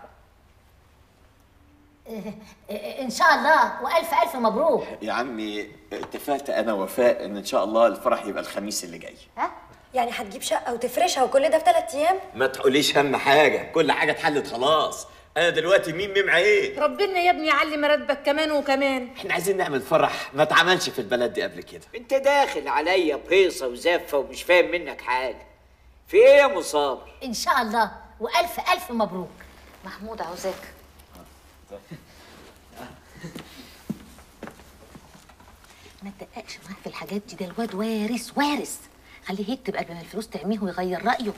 إيه، إيه، ان شاء الله والف الف مبروك يا عمي اتفقت انا وفاء ان ان شاء الله الفرح يبقى الخميس اللي جاي يعني هتجيب شقه وتفرشها وكل ده في ثلاث ايام ما تقوليش هم حاجه كل حاجه اتحلت خلاص انا دلوقتي ميم ميم عين ربنا يا ابني يعلي مراتبك كمان وكمان احنا عايزين نعمل فرح ما اتعملش في البلد دي قبل كده انت داخل عليا بهيصه وزفه ومش فاهم منك حاجه في ايه يا مصاب ان شاء الله والف الف مبروك محمود عاوزاك ما تدققش معاه في الحاجات دي ده الواد وارث وارث خليه يكتب قبل ما الفلوس تعميه ويغير رايه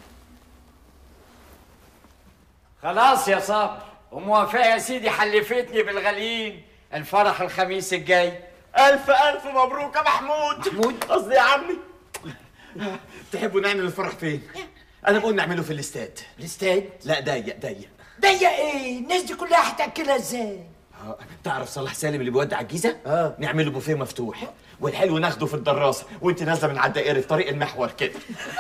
خلاص يا صابر وموافقه يا سيدي حلفتني بالغاليين الفرح الخميس الجاي الف الف مبروك يا محمود محمود قصدي يا عمي تحبوا نعمل الفرح فين انا بقول نعمله في الاستاد الاستاد لا ضيق ضيق ضيق ايه الناس دي كلها هتاكلها ازاي آه، تعرف صلاح سالم اللي بيودع الجيزه؟ اه نعمله بوفيه مفتوح والحلو ناخده في الدراسه وانت نازله من على الدائري في طريق المحور كده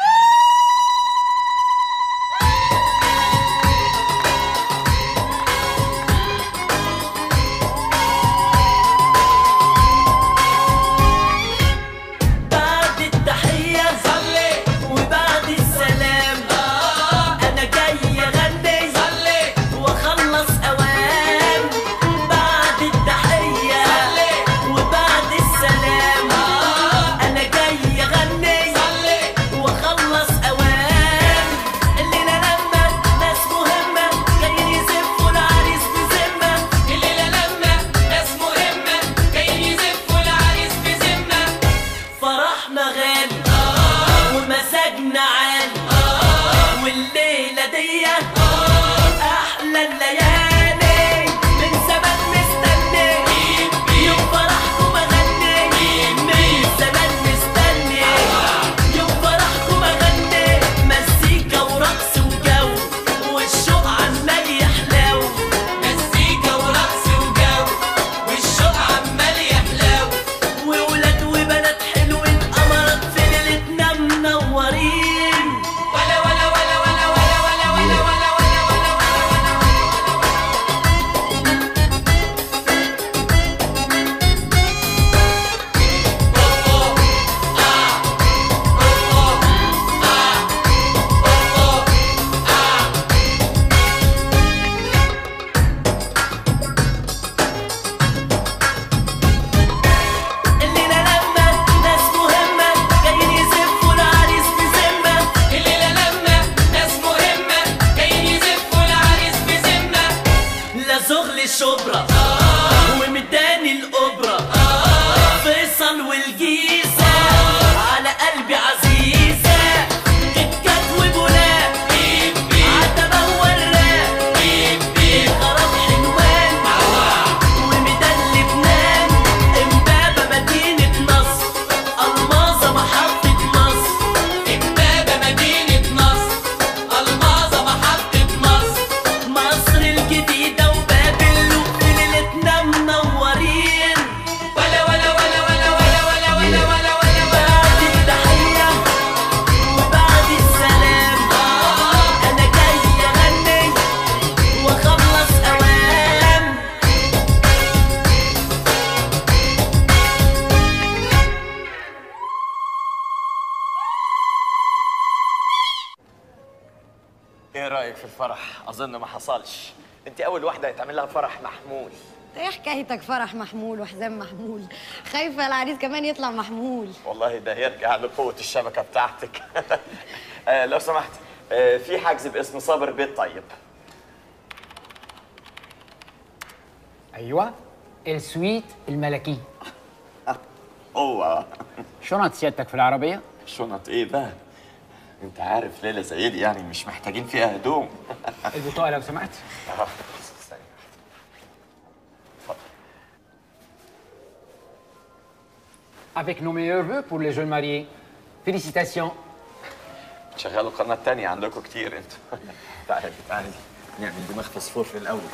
بعد التحية صلي وبعد السلام أنا جاي أغني صلي وأخلص أوام بعد التحية صلي وبعد السلام أنا جاي أغني صلي وأخلص أوام الليلة لما ناس مهمة جايين يزفوا العريس بذمة الليلة لما ناس مهمة جايين يزفوا العريس بذمة فرحنا غالي ومزاجنا عالي والليلة دي أحلى الليالي من زمان مستني يوم فرحكم أغني من زمان مستني يوم فرحكم أغني مزيكا ورقص وجو والشوق عمال يحلو مزيكا ورقص وجو والشوق عمال يحلو وولاد وبنات حلوين قمرات في ليلتنا منورين ولا ولا ولا ولا ولا ولا ولا ولا الليلة لما ناس مهمة جايين يزفوا العريس بذمة الليلة لما ناس مهمة جايين يزفوا العريس بذمة لا زغل شبرا ومداني الأوبرا فيصل والجيزة على قلبي عزيزة كيت كات وبولاق عتبة ووراق غرام حلوان وميدان لبنان امبابة مدينة نصر الماظة محطة مصر امبابة مدينة نصر الماظة محطة مصر مصر الجديدة وباب اللوق في ليلتنا منورين ولا ولا ولا ولا ولا ولا ولا ولا ولا بعد التحية وبعد السلام أنا جاي أغني وأخلص أوام ايه رايك في الفرح اظن ما حصلش انت اول واحده هيتعمل لها فرح محمول ايه حكايتك فرح محمول وحزام محمول خايفه العريس كمان يطلع محمول والله ده يرجع لقوه الشبكه بتاعتك آه لو سمحت آه في حجز باسم صابر بيت طيب ايوه السويت الملكي هو شنط سيادتك في العربيه شنط ايه بقى انت عارف ليلى سيدي يعني مش محتاجين فيها هدوم البطاقه لو سمحت آه. avec nos meilleurs vœux pour les jeunes mariés félicitations شغلوا قناه تانية عندكم كتير انتوا تعالي تعالي نعمل دماغ فسفور في الاول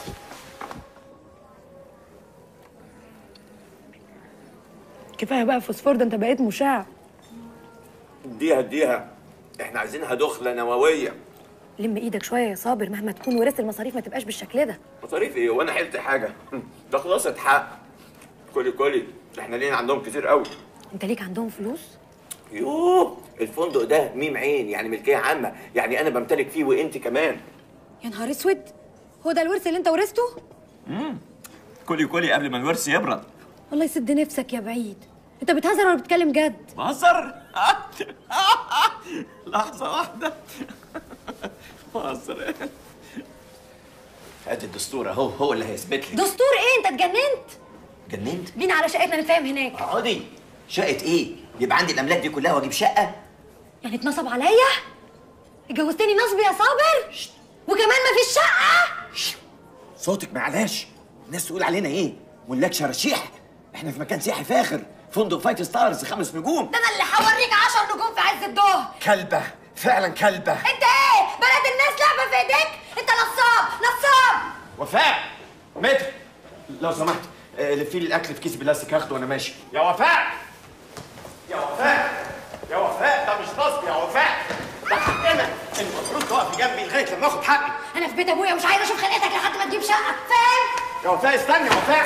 كفايه بقى فوسفور ده انت بقيت مشاع اديها اديها احنا عايزينها دخله نوويه لم ايدك شويه يا صابر مهما تكون ورثت المصاريف ما تبقاش بالشكل ده مصاريف ايه وانا حلت حاجه ده خلاصة حق كلي كلي احنا لينا عندهم كتير قوي انت ليك عندهم فلوس يوه الفندق ده ميم عين يعني ملكيه عامه يعني انا بمتلك فيه وانت كمان يا نهار اسود هو ده الورث اللي انت ورثته امم كلي كلي قبل ما الورث يبرد والله يسد نفسك يا بعيد انت بتهزر ولا بتتكلم جد بهزر لحظه واحده بهزر ادي الدستور اهو هو اللي هيثبت لك دستور ايه انت اتجننت جننت بينا على شقتنا نتفاهم هناك اقعدي شقه ايه يبقى عندي الاملاك دي كلها واجيب شقه يعني اتنصب عليا اتجوزتني نصب يا صابر وكمان ما فيش شقه صوتك معلاش الناس تقول علينا ايه ملاك شرشيح احنا في مكان سياحي فاخر فندق فايت ستارز خمس نجوم ده انا اللي هوريك عشر نجوم في عز الظهر كلبه فعلا كلبه انت ايه بلد الناس لعبه في ايديك انت نصاب نصاب وفاء متر لو سمحت آه، لفي لي الاكل في كيس بلاستيك هاخده وانا ماشي يا وفاء يا وفاء يا وفاء ده مش نصب يا وفاء ده حقنا المفروض تقفي جنبي لغايه لما اخد حقي انا في بيت ابويا ومش عايزه اشوف خلقتك لحد ما تجيب شقه فاهم يا وفاء استني يا وفاء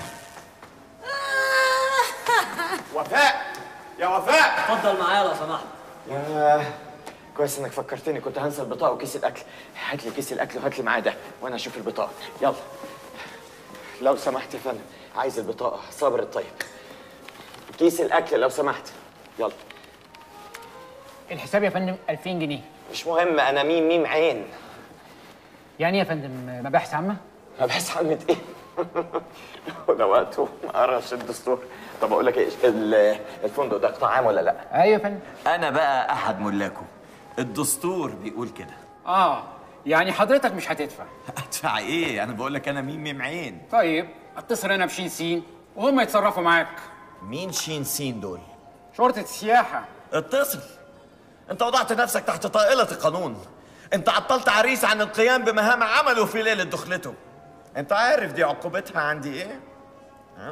وفاء يا وفاء اتفضل معايا لو سمحت يا كويس انك فكرتني كنت هنسى البطاقه وكيس الاكل هات لي كيس الاكل وهات لي معاه ده وانا اشوف البطاقه يلا لو سمحت يا فندم عايز البطاقه صابر الطيب كيس الاكل لو سمحت يلا الحساب يا فندم 2000 جنيه مش مهم انا ميم ميم عين يعني إيه يا فندم مباحث عامه مباحث عامه ايه وده وقته ما اقراش الدستور طب اقول لك ايه ال- الفندق ده قطاع عام ولا لا ايوه يا فندم انا بقى احد ملاكه الدستور بيقول كده اه يعني حضرتك مش هتدفع ادفع ايه انا بقول لك انا مين ميم عين طيب اتصل انا بشين سين وهم يتصرفوا معاك مين شين سين دول شرطه السياحه اتصل انت وضعت نفسك تحت طائلة القانون انت عطلت عريس عن القيام بمهام عمله في ليلة دخلته انت عارف دي عقوبتها عندي ايه ها؟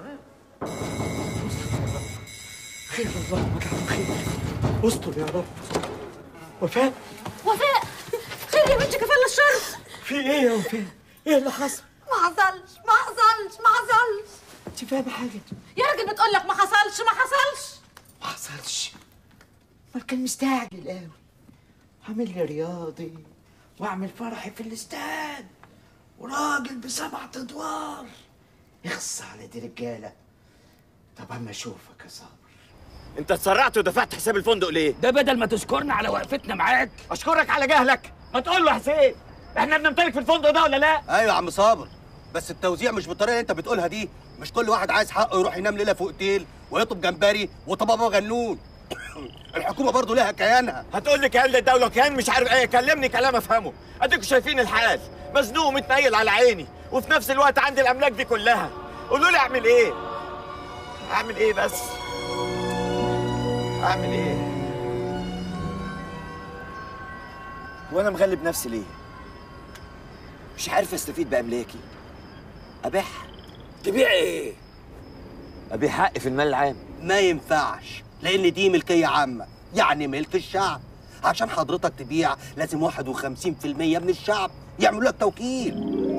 خير اللهم اجعله خير استر يا رب وفاء وفاء خير يا بنتي كفاله الشر في ايه يا وفاء؟ ايه اللي حصل؟ ما حصلش ما حصلش ما حصلش انت فاهمه حاجه؟ يا راجل بتقول لك ما حصلش ما حصلش ما حصلش ما كان مستعجل قوي عامل لي رياضي واعمل فرحي في الاستاد وراجل بسبعة ادوار اخص على دي رجاله طب اما اشوفك يا صابر انت اتسرعت ودفعت حساب الفندق ليه ده بدل ما تشكرنا على وقفتنا معاك اشكرك على جهلك ما تقول له يا حسين احنا بنمتلك في الفندق ده ولا لا ايوه يا عم صابر بس التوزيع مش بالطريقه اللي انت بتقولها دي مش كل واحد عايز حقه يروح ينام ليله في اوتيل ويطلب جمبري وطبابه غنون الحكومه برضه لها كيانها هتقول لي كيان للدوله وكيان مش عارف ايه كلمني كلام افهمه اديكوا شايفين الحال مزنوق ومتنيل على عيني وفي نفس الوقت عندي الاملاك دي كلها قولوا لي اعمل ايه اعمل ايه بس اعمل ايه وانا مغلب نفسي ليه مش عارف استفيد باملاكي ابيعها تبيع ايه ابيع حقي في المال العام ما ينفعش لان دي ملكيه عامه يعني ملك الشعب عشان حضرتك تبيع لازم 51% من الشعب يعملوا لك توكيل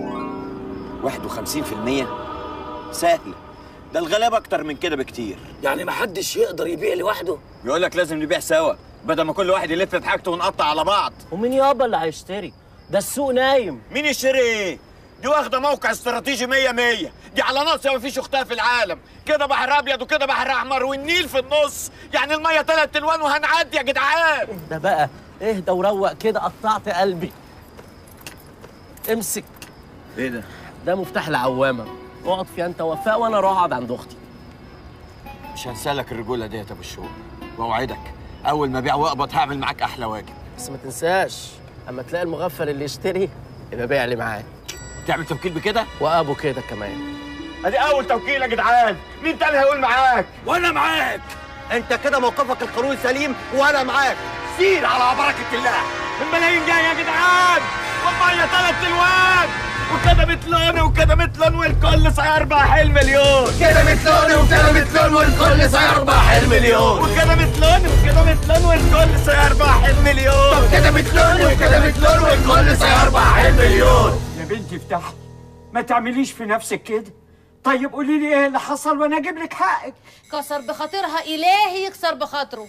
51% سهل ده الغلابه اكتر من كده بكتير يعني محدش يقدر يبيع لوحده يقول لك لازم نبيع سوا بدل ما كل واحد يلف في حاجته ونقطع على بعض ومين يابا اللي هيشتري ده السوق نايم مين يشتري ايه دي واخده موقع استراتيجي 100 100 دي على ناصيه ما فيش اختها في العالم كده بحر ابيض وكده بحر احمر والنيل في النص يعني الميه ثلاث الوان وهنعدي يا جدعان ده بقى اهدى وروق كده قطعت قلبي امسك ايه ده ده مفتاح العوامه اقعد فيها انت وفاء وانا اروح اقعد عند اختي مش هنسالك الرجوله ديت يا ابو الشوق واوعدك اول ما ابيع واقبض هعمل معاك احلى واجب بس ما تنساش اما تلاقي المغفل اللي يشتري يبقى بيع لي معاه تعمل توكيل بكده وابو كده كمان ادي اول توكيل يا جدعان مين تاني هيقول معاك وانا معاك انت كده موقفك القانوني سليم وانا معاك سير على بركه الله الملايين جايه يا جدعان والميه ثلاث الوان وكده مثلوني وكده مثلون والكل سيربح المليون كده مثلوني وكده مثلون والكل سيربح المليون وكده مثلوني وكده مثلون والكل سيربح المليون طب كده مثلوني وكده مثلون والكل سيربح المليون يا بنتي افتحي ما تعمليش في نفسك كده طيب قولي لي ايه اللي حصل وانا اجيب لك حقك كسر بخاطرها إلهي يكسر بخاطره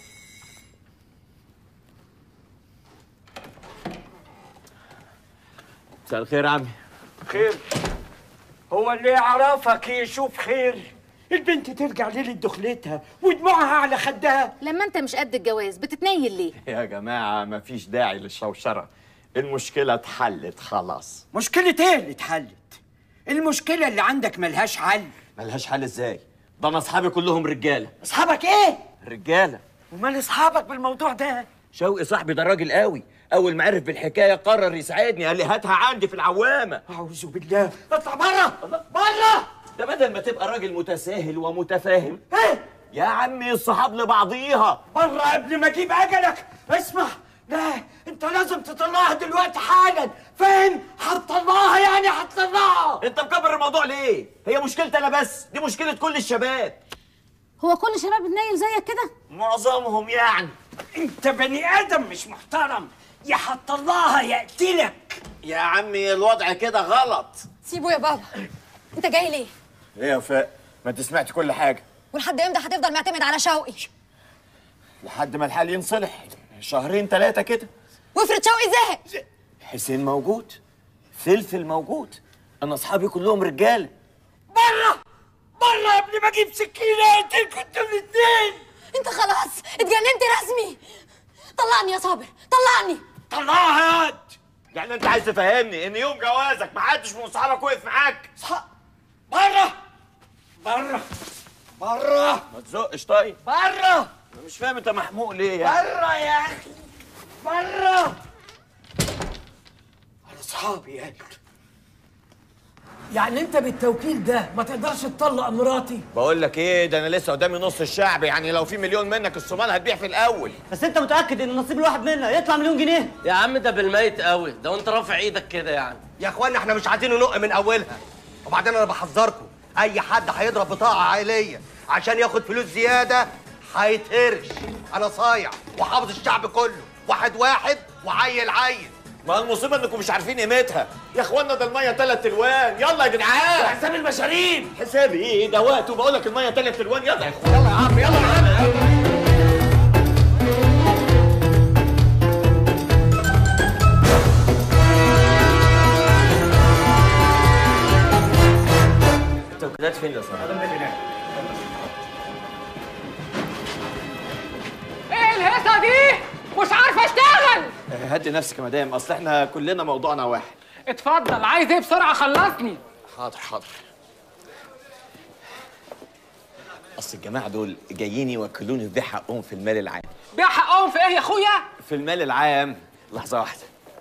مساء الخير يا عمي خير هو اللي يعرفك يشوف خير البنت ترجع ليلة دخلتها ودموعها على خدها لما انت مش قد الجواز بتتنيل ليه يا جماعه مفيش داعي للشوشره المشكله اتحلت خلاص مشكلة ايه اللي اتحلت المشكلة اللي عندك ملهاش حل ملهاش حل ازاي ده انا اصحابي كلهم رجاله اصحابك ايه رجاله ومال اصحابك بالموضوع ده شوقي صاحبي ده راجل قوي اول ما عرف بالحكايه قرر يساعدني قال لي هاتها عندي في العوامه اعوذ بالله اطلع بره بره ده بدل ما تبقى راجل متساهل ومتفاهم يا عمي الصحاب لبعضيها بره قبل ما اجيب اجلك اسمع لا انت لازم تطلعها دلوقتي حالا فاهم هتطلعها يعني هتطلعها انت مكبر الموضوع ليه هي مشكلتي انا بس دي مشكله كل الشباب هو كل الشباب بتنيل زيك كده معظمهم يعني انت بني ادم مش محترم يا هتطلعها يا اقتلك يا عمي الوضع كده غلط سيبه يا بابا انت جاي ليه ايه يا وفاء ما انت سمعت كل حاجه ولحد امتى هتفضل معتمد على شوقي لحد ما الحال ينصلح شهرين ثلاثه كده وافرض شوقي زهق حسين موجود فلفل موجود انا اصحابي كلهم رجاله بره بره قبل ما اجيب سكينه اقتلكوا انتوا الاثنين انت خلاص اتجننت رسمي طلعني يا صابر طلعني طلعها هات يعني انت عايز تفهمني ان يوم جوازك ما حدش من اصحابك وقف معاك بره بره بره ما تزقش طيب بره انا مش فاهم انت محموق ليه يعني بره يا اخي بره على اصحابي يا قلبي يعني انت بالتوكيل ده ما تقدرش تطلق مراتي بقول لك ايه ده انا لسه قدامي نص الشعب يعني لو في مليون منك الصومال هتبيع في الاول بس انت متاكد ان نصيب الواحد منا يطلع مليون جنيه يا عم ده بالميت قوي ده وانت رافع ايدك كده يعني يا اخوانا احنا مش عايزين ننق من اولها وبعدين انا بحذركم اي حد هيضرب بطاقه عائليه عشان ياخد فلوس زياده هيتهرش انا صايع وحافظ الشعب كله واحد واحد وعيل عيل ما المصيبه انكم مش عارفين قيمتها يا اخوانا ده الميه ثلاث الوان يلا يا جدعان حساب المشاريب حسابي ايه ده وقت وبقول لك الميه ثلاث الوان يلا يا اخوانا يلا يا عم يلا يا عم التوكيلات فين يا صاحبي ايه الهيصه دي مش عارفه اشتغل هدي نفسك يا مدام اصل احنا كلنا موضوعنا واحد اتفضل عايز ايه بسرعه خلصني حاضر حاضر اصل الجماعه دول جايين يوكلوني ببيع حقهم في المال العام بيع حقهم في ايه يا اخويا في المال العام لحظه واحده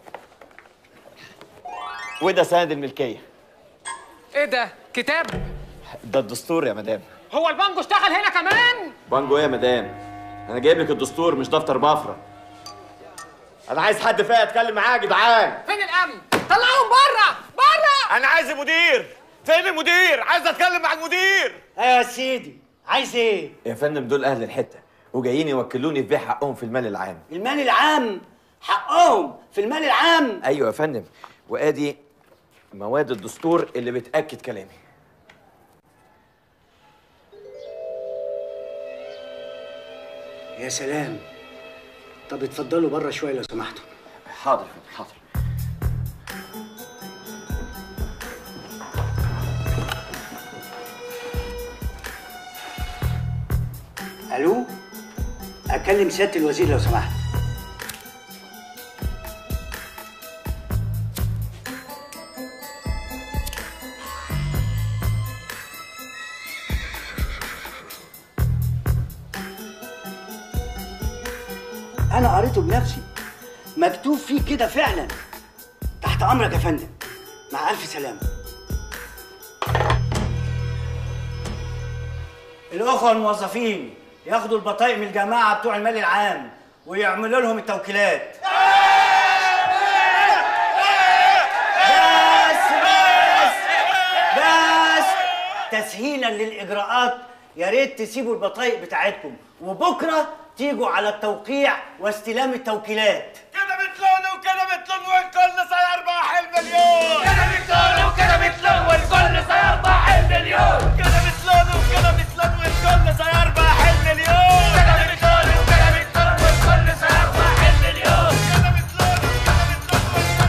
وده سند الملكيه ايه ده كتاب ده الدستور يا مدام هو البانجو اشتغل هنا كمان بانجو ايه يا مدام انا جايب لك الدستور مش دفتر بفره انا عايز حد فيها يتكلم معاه يا جدعان فين الامن طلعهم بره بره انا عايز المدير فين المدير عايز اتكلم مع المدير ايوه يا سيدي عايز ايه يا فندم دول اهل الحته وجايين يوكلوني ببيع حقهم في المال العام المال العام حقهم في المال العام ايوه يا فندم وادي مواد الدستور اللي بتاكد كلامي يا سلام طب اتفضلوا بره شويه لو سمحتوا حاضر يا فندم، حاضر الو اكلم سياده الوزير لو سمحت انا قريته بنفسي مكتوب فيه كده فعلا تحت امرك يا فندم مع الف سلامه الاخوه الموظفين ياخدوا البطايق من الجماعه بتوع المال العام ويعملوا لهم التوكيلات بس بس بس تسهيلا للاجراءات يا ريت تسيبوا البطايق بتاعتكم وبكره تيجوا على التوقيع واستلام التوكيلات كده بتلون وكده بتلون والكل سيربح المليون كده بتلون وكده بتلون والكل سيربح المليون كده بتلون وكده بتلون والكل سيربح المليون كده بتلون وكده بتلون والكل سيربح المليون كده بتلون وكده بتلون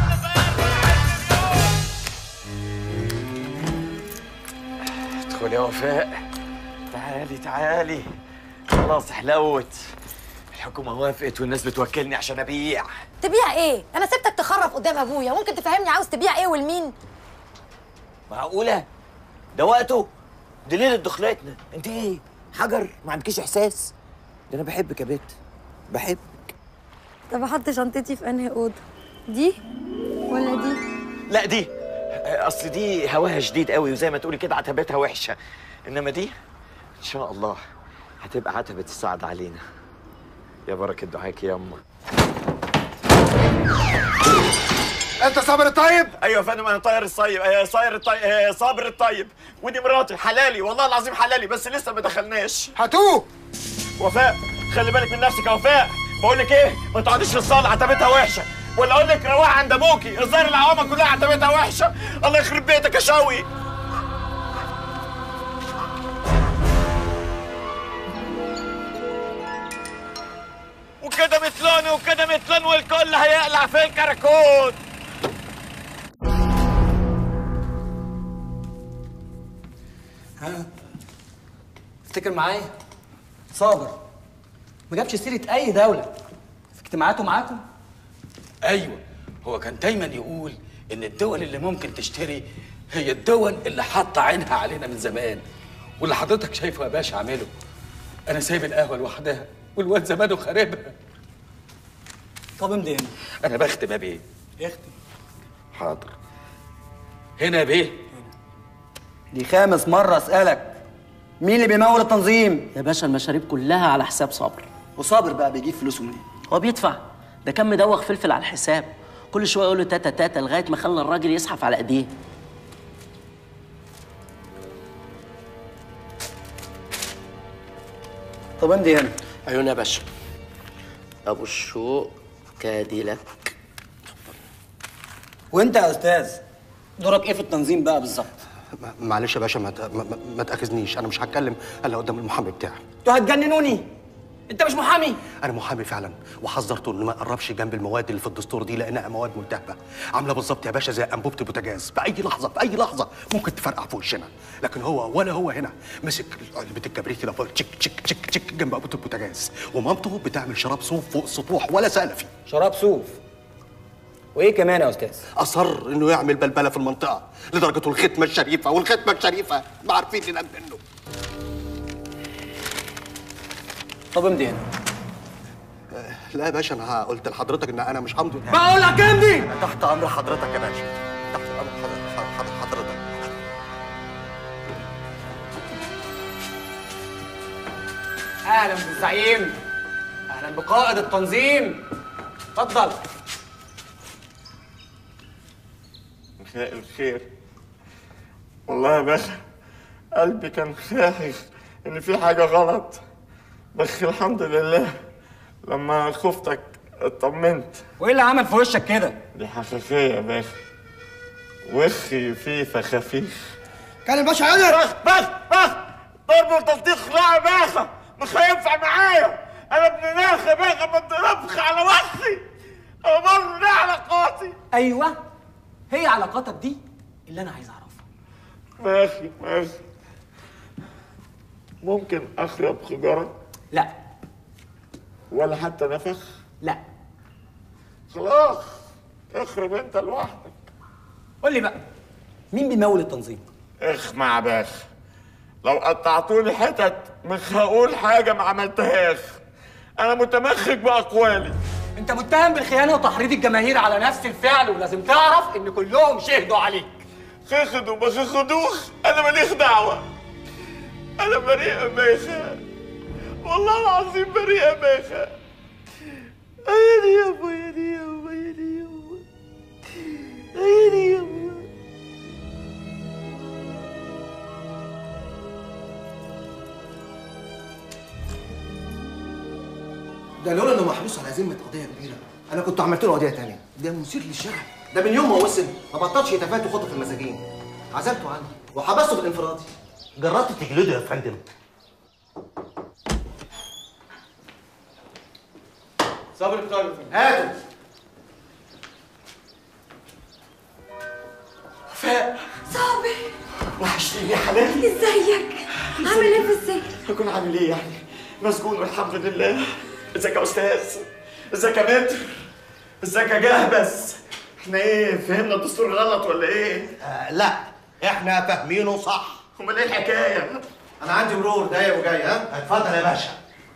والكل ادخل يا وفاء تعالي تعالي خلاص حلوت الحكومة وافقت والناس بتوكلني عشان أبيع تبيع ايه انا سبتك تخرف قدام ابويا ممكن تفهمني عاوز تبيع ايه والمين معقولة؟ ده وقته؟ دي ليلة دخلتنا أنت إيه؟ حجر؟ ما عندكيش إحساس؟ ده أنا بحبك يا بت بحب طب احط شنطتي في انهي اوضه دي ولا دي لا دي أصل دي هواها شديد قوي وزي ما تقولي كده عتبتها وحشة إنما دي إن شاء الله هتبقى عتبة السعد علينا يا بركة دعاك يا أما انت صابر الطيب ايوه يا فندم انا طاير الطيب آه، صاير الطيب آه، صابر الطيب ودي مراتي حلالي والله العظيم حلالي بس لسه ما دخلناش هاتوه وفاء خلي بالك من نفسك يا وفاء بقول لك ايه ما تقعديش في الصاله عتبتها وحشه ولا اقول لك روح عند ابوكي الظاهر العوامه كلها عتبتها وحشه الله يخرب بيتك يا شوقي وكده مثلون وكده مثلون والكل هيقلع في الكراكون ها افتكر معايا صابر ما جابش سيره اي دوله في اجتماعاته معاكم ايوه هو كان دايما يقول ان الدول اللي ممكن تشتري هي الدول اللي حاطه عينها علينا من زمان واللي حضرتك شايفه يا باشا اعمله انا سايب القهوه لوحدها والواد زمانه خاربها طب امضي هنا انا بختم يا بيه اختم حاضر هنا يا بيه دي خامس مرة أسألك مين اللي بيمول التنظيم؟ يا باشا المشاريب كلها على حساب صبر وصابر بقى بيجيب فلوسه منين؟ هو بيدفع ده كان مدوخ فلفل على الحساب كل شويه يقول له تاتا تاتا لغايه ما خلى الراجل يزحف على ايديه طب امضي هنا عيون يا باشا ابو الشوق كاديلاك وانت يا استاذ دورك ايه في التنظيم بقى بالظبط؟ معلش يا باشا ما ت- ما- ما- ما تاخذنيش انا مش هتكلم الا قدام المحامي بتاعي انتوا هتجننوني انت مش محامي انا محامي فعلا وحذرته انه ما يقربش جنب المواد اللي في الدستور دي لانها مواد ملتهبه عامله بالظبط يا باشا زي انبوبه البوتاجاز في اي لحظه في اي لحظه ممكن تفرقع في وشنا لكن هو ولا هو هنا مسك علبه الكبريت كده فوق تشك تشك تشك تشك جنب انبوبه البوتاجاز ومامته بتعمل شراب صوف فوق السطوح ولا سالفي شراب صوف وايه كمان يا استاذ اصر انه يعمل بلبله في المنطقه لدرجه الختمه الشريفه والختمه الشريفه ما عارفين ننام منه طب امضي هنا لا يا باشا انا قلت لحضرتك ان انا مش همضي بقول لك امضي تحت امر حضرتك يا باشا تحت امر حضرتك حضرتك اهلا بالزعيم اهلا بقائد التنظيم اتفضل مساء الخير والله يا باشا قلبي كان خايف ان في حاجه غلط بس الحمد لله لما خفتك اطمنت وايه اللي عمل في وشك كده دي حساسيه يا باشا وخي فيه فخفيف كان الباشا عينك بس بس بس ضرب وتصديق لا يا باشا مش هينفع معايا انا ابن ناخ يا باشا ما تضربش على وشي انا مر ده علاقاتي ايوه هي علاقاتك دي اللي انا عايز اعرفها ماشي ماشي ممكن اخرب خجارة لا ولا حتى نفخ لا خلاص اخرب انت لوحدك قول لي بقى مين بيمول التنظيم اخمع يا باشا لو قطعتوني حتت مش هقول حاجة ما عملتهاش انا متمسك باقوالي انت متهم بالخيانه وتحريض الجماهير على نفس الفعل ولازم تعرف ان كلهم شهدوا عليك خخدوا ما خخدوش انا ماليش دعوة انا بريء يا باشا والله العظيم بريء يا باشا عيني يا ابو عيني يا ابو عيني يا ابو عيني يا ابو ده لولا انه محبوس على ذمه قضيه كبيره انا كنت عملت له قضيه تانية ده مثير للشغب ده من يوم ما وصل ما بطلش هتافات وخطف المساجين عزلته عني وحبسته بالانفرادي جربت تجلده يا فندم صبري بطارق هاتوا وفاء صابر وحشتني يا حبيبي ازيك عامل ايه في السجن هكون عامل ايه يعني مسجون والحمد لله ازيك يا استاذ ازيك يا متر ازيك يا جهبس احنا ايه فهمنا الدستور غلط ولا ايه آه لا احنا فاهمينه صح امال ايه الحكايه انا عندي مرور جاي وجاي ها اتفضل يا باشا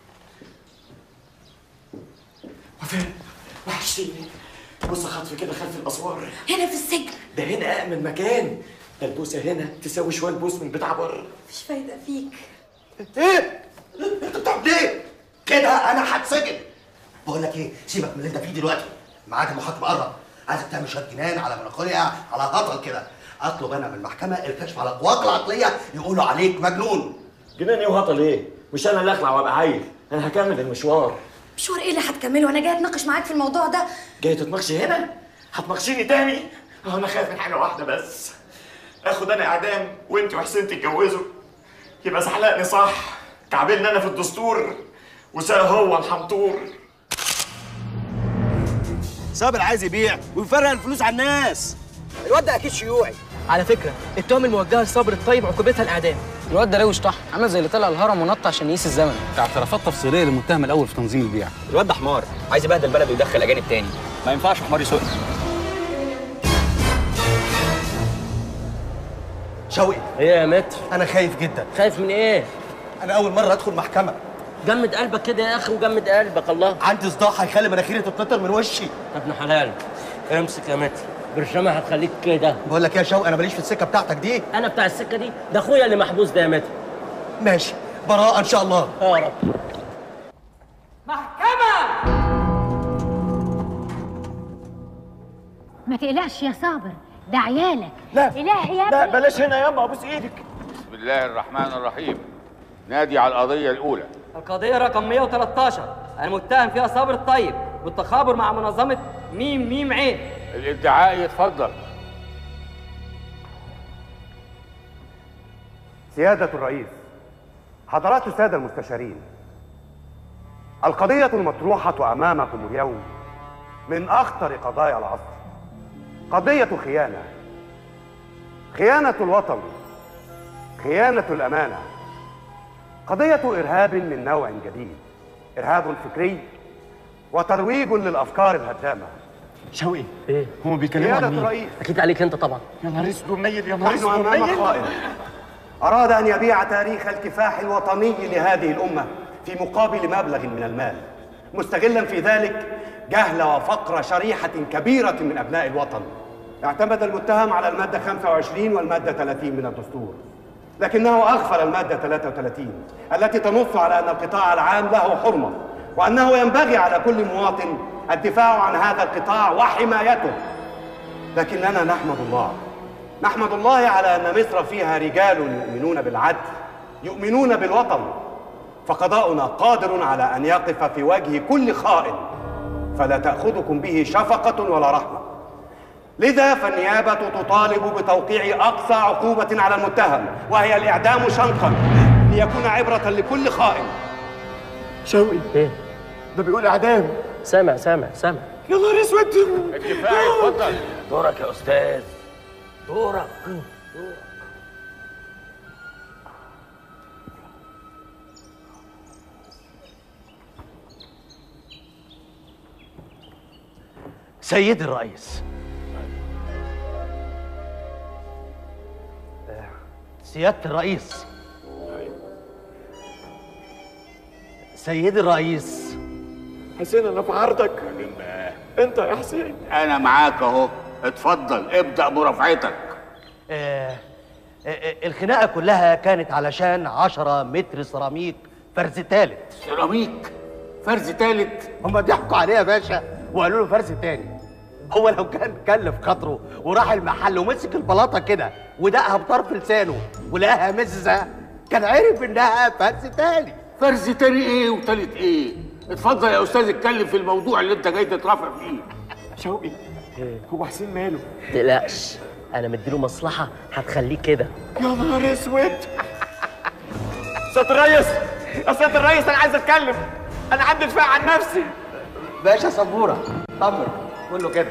وفاء وحشتني بص خطف كده خلف الاسوار هنا في السجن ده هنا امن مكان ده البوسه هنا تساوي شويه بوس من بتاع بره مش فايده فيك ايه انت بتعمل ايه كده انا هتسجن بقول لك ايه سيبك من اللي انت فيه دلوقتي ميعاد المحاكمه قرب عايزك تعمل شويه جنان على مناخيريا على هطل كده اطلب انا من المحكمه الكشف على قواك العقليه يقولوا عليك مجنون جنان ايه وهطل ايه مش انا اللي اخلع وابقى عيل انا هكمل المشوار مشوار ايه اللي هتكمله وانا جاي اتناقش معاك في الموضوع ده جاي تتناقشي هنا هتناقشيني تاني اه انا خايف من حاجه واحده بس اخد انا اعدام وانت وحسين تتجوزوا يبقى زحلقني صح كعبلني انا في الدستور وساق هو الحنطور صابر عايز يبيع ويفرق الفلوس على الناس الواد ده اكيد شيوعي على فكره التهم الموجهه لصابر الطيب عقوبتها الاعدام الواد ده روش طح عامل زي اللي طلع الهرم ونط عشان يقيس الزمن اعترافات تفصيليه للمتهم الاول في تنظيم البيع الواد ده حمار عايز يبهدل البلد ويدخل اجانب تاني ما ينفعش حمار يسوق شوقي ايه يا متر انا خايف جدا خايف من ايه انا اول مره ادخل محكمه جمد قلبك كده يا اخي وجمد قلبك الله عندي صداع هيخلي مناخيري تتنطر من وشي يا ابن حلال امسك يا متر برشامة هتخليك كده بقول لك إيه يا شوقي انا ماليش في السكه بتاعتك دي انا بتاع السكه دي ده اخويا اللي محبوس ده يا متر ماشي براءه ان شاء الله يا رب ما تقلقش يا صابر ده عيالك لا إلهي يا لا ابني بلاش هنا ياما ابوس ايدك بسم الله الرحمن الرحيم نادي على القضية الأولى القضيه رقم 113 المتهم فيها صابر الطيب بالتخابر مع منظمه ميم ميم عين الادعاء يتفضل سيادة الرئيس حضرات السادة المستشارين القضية المطروحة أمامكم اليوم من أخطر قضايا العصر قضية خيانة خيانة الوطن خيانة الأمانة قضية إرهاب من نوع جديد إرهاب فكري وترويج للأفكار الهدامة شوقي ايه هم بيكلموا عن مين؟ اكيد عليك انت طبعا يا نهار اسود منيل يا نهار نحن اسود امام منيل. خائن اراد ان يبيع تاريخ الكفاح الوطني لهذه الامه في مقابل مبلغ من المال مستغلا في ذلك جهل وفقر شريحه كبيره من ابناء الوطن اعتمد المتهم على الماده 25 والماده 30 من الدستور لكنه اغفل الماده 33 التي تنص على ان القطاع العام له حرمه وانه ينبغي على كل مواطن الدفاع عن هذا القطاع وحمايته لكننا نحمد الله نحمد الله على ان مصر فيها رجال يؤمنون بالعدل يؤمنون بالوطن فقضاؤنا قادر على ان يقف في وجه كل خائن فلا تاخذكم به شفقه ولا رحمه لذا فالنيابه تطالب بتوقيع اقصى عقوبه على المتهم وهي الاعدام شنقا ليكون عبره لكل خائن شوقي ايه ده بيقول اعدام سامع سامع سامع يا نهار اسود الكفايه اتفضل دورك يا استاذ دورك سيدي الرئيس سيادة الرئيس سيدي الرئيس حسين انا في عرضك انت يا حسين انا معاك اهو اتفضل ابدا مرافعتك آه آه الخناقة كلها كانت علشان عشرة متر سيراميك فرز تالت سيراميك فرز تالت هم ضحكوا عليه يا باشا وقالوا له فرز تاني هو لو كان كلف خاطره وراح المحل ومسك البلاطه كده ودقها بطرف لسانه ولقاها مززه كان عرف انها فرز تاني فرز تاني ايه وتالت ايه اتفضل يا استاذ اتكلم في الموضوع اللي انت جاي تترافع فيه شوقي هو حسين ماله تقلقش انا مديله مصلحه هتخليه كده يا نهار اسود سيادة الريس يا سيادة الريس انا عايز اتكلم انا عندي دفاع عن نفسي باشا سبوره طمر كله كده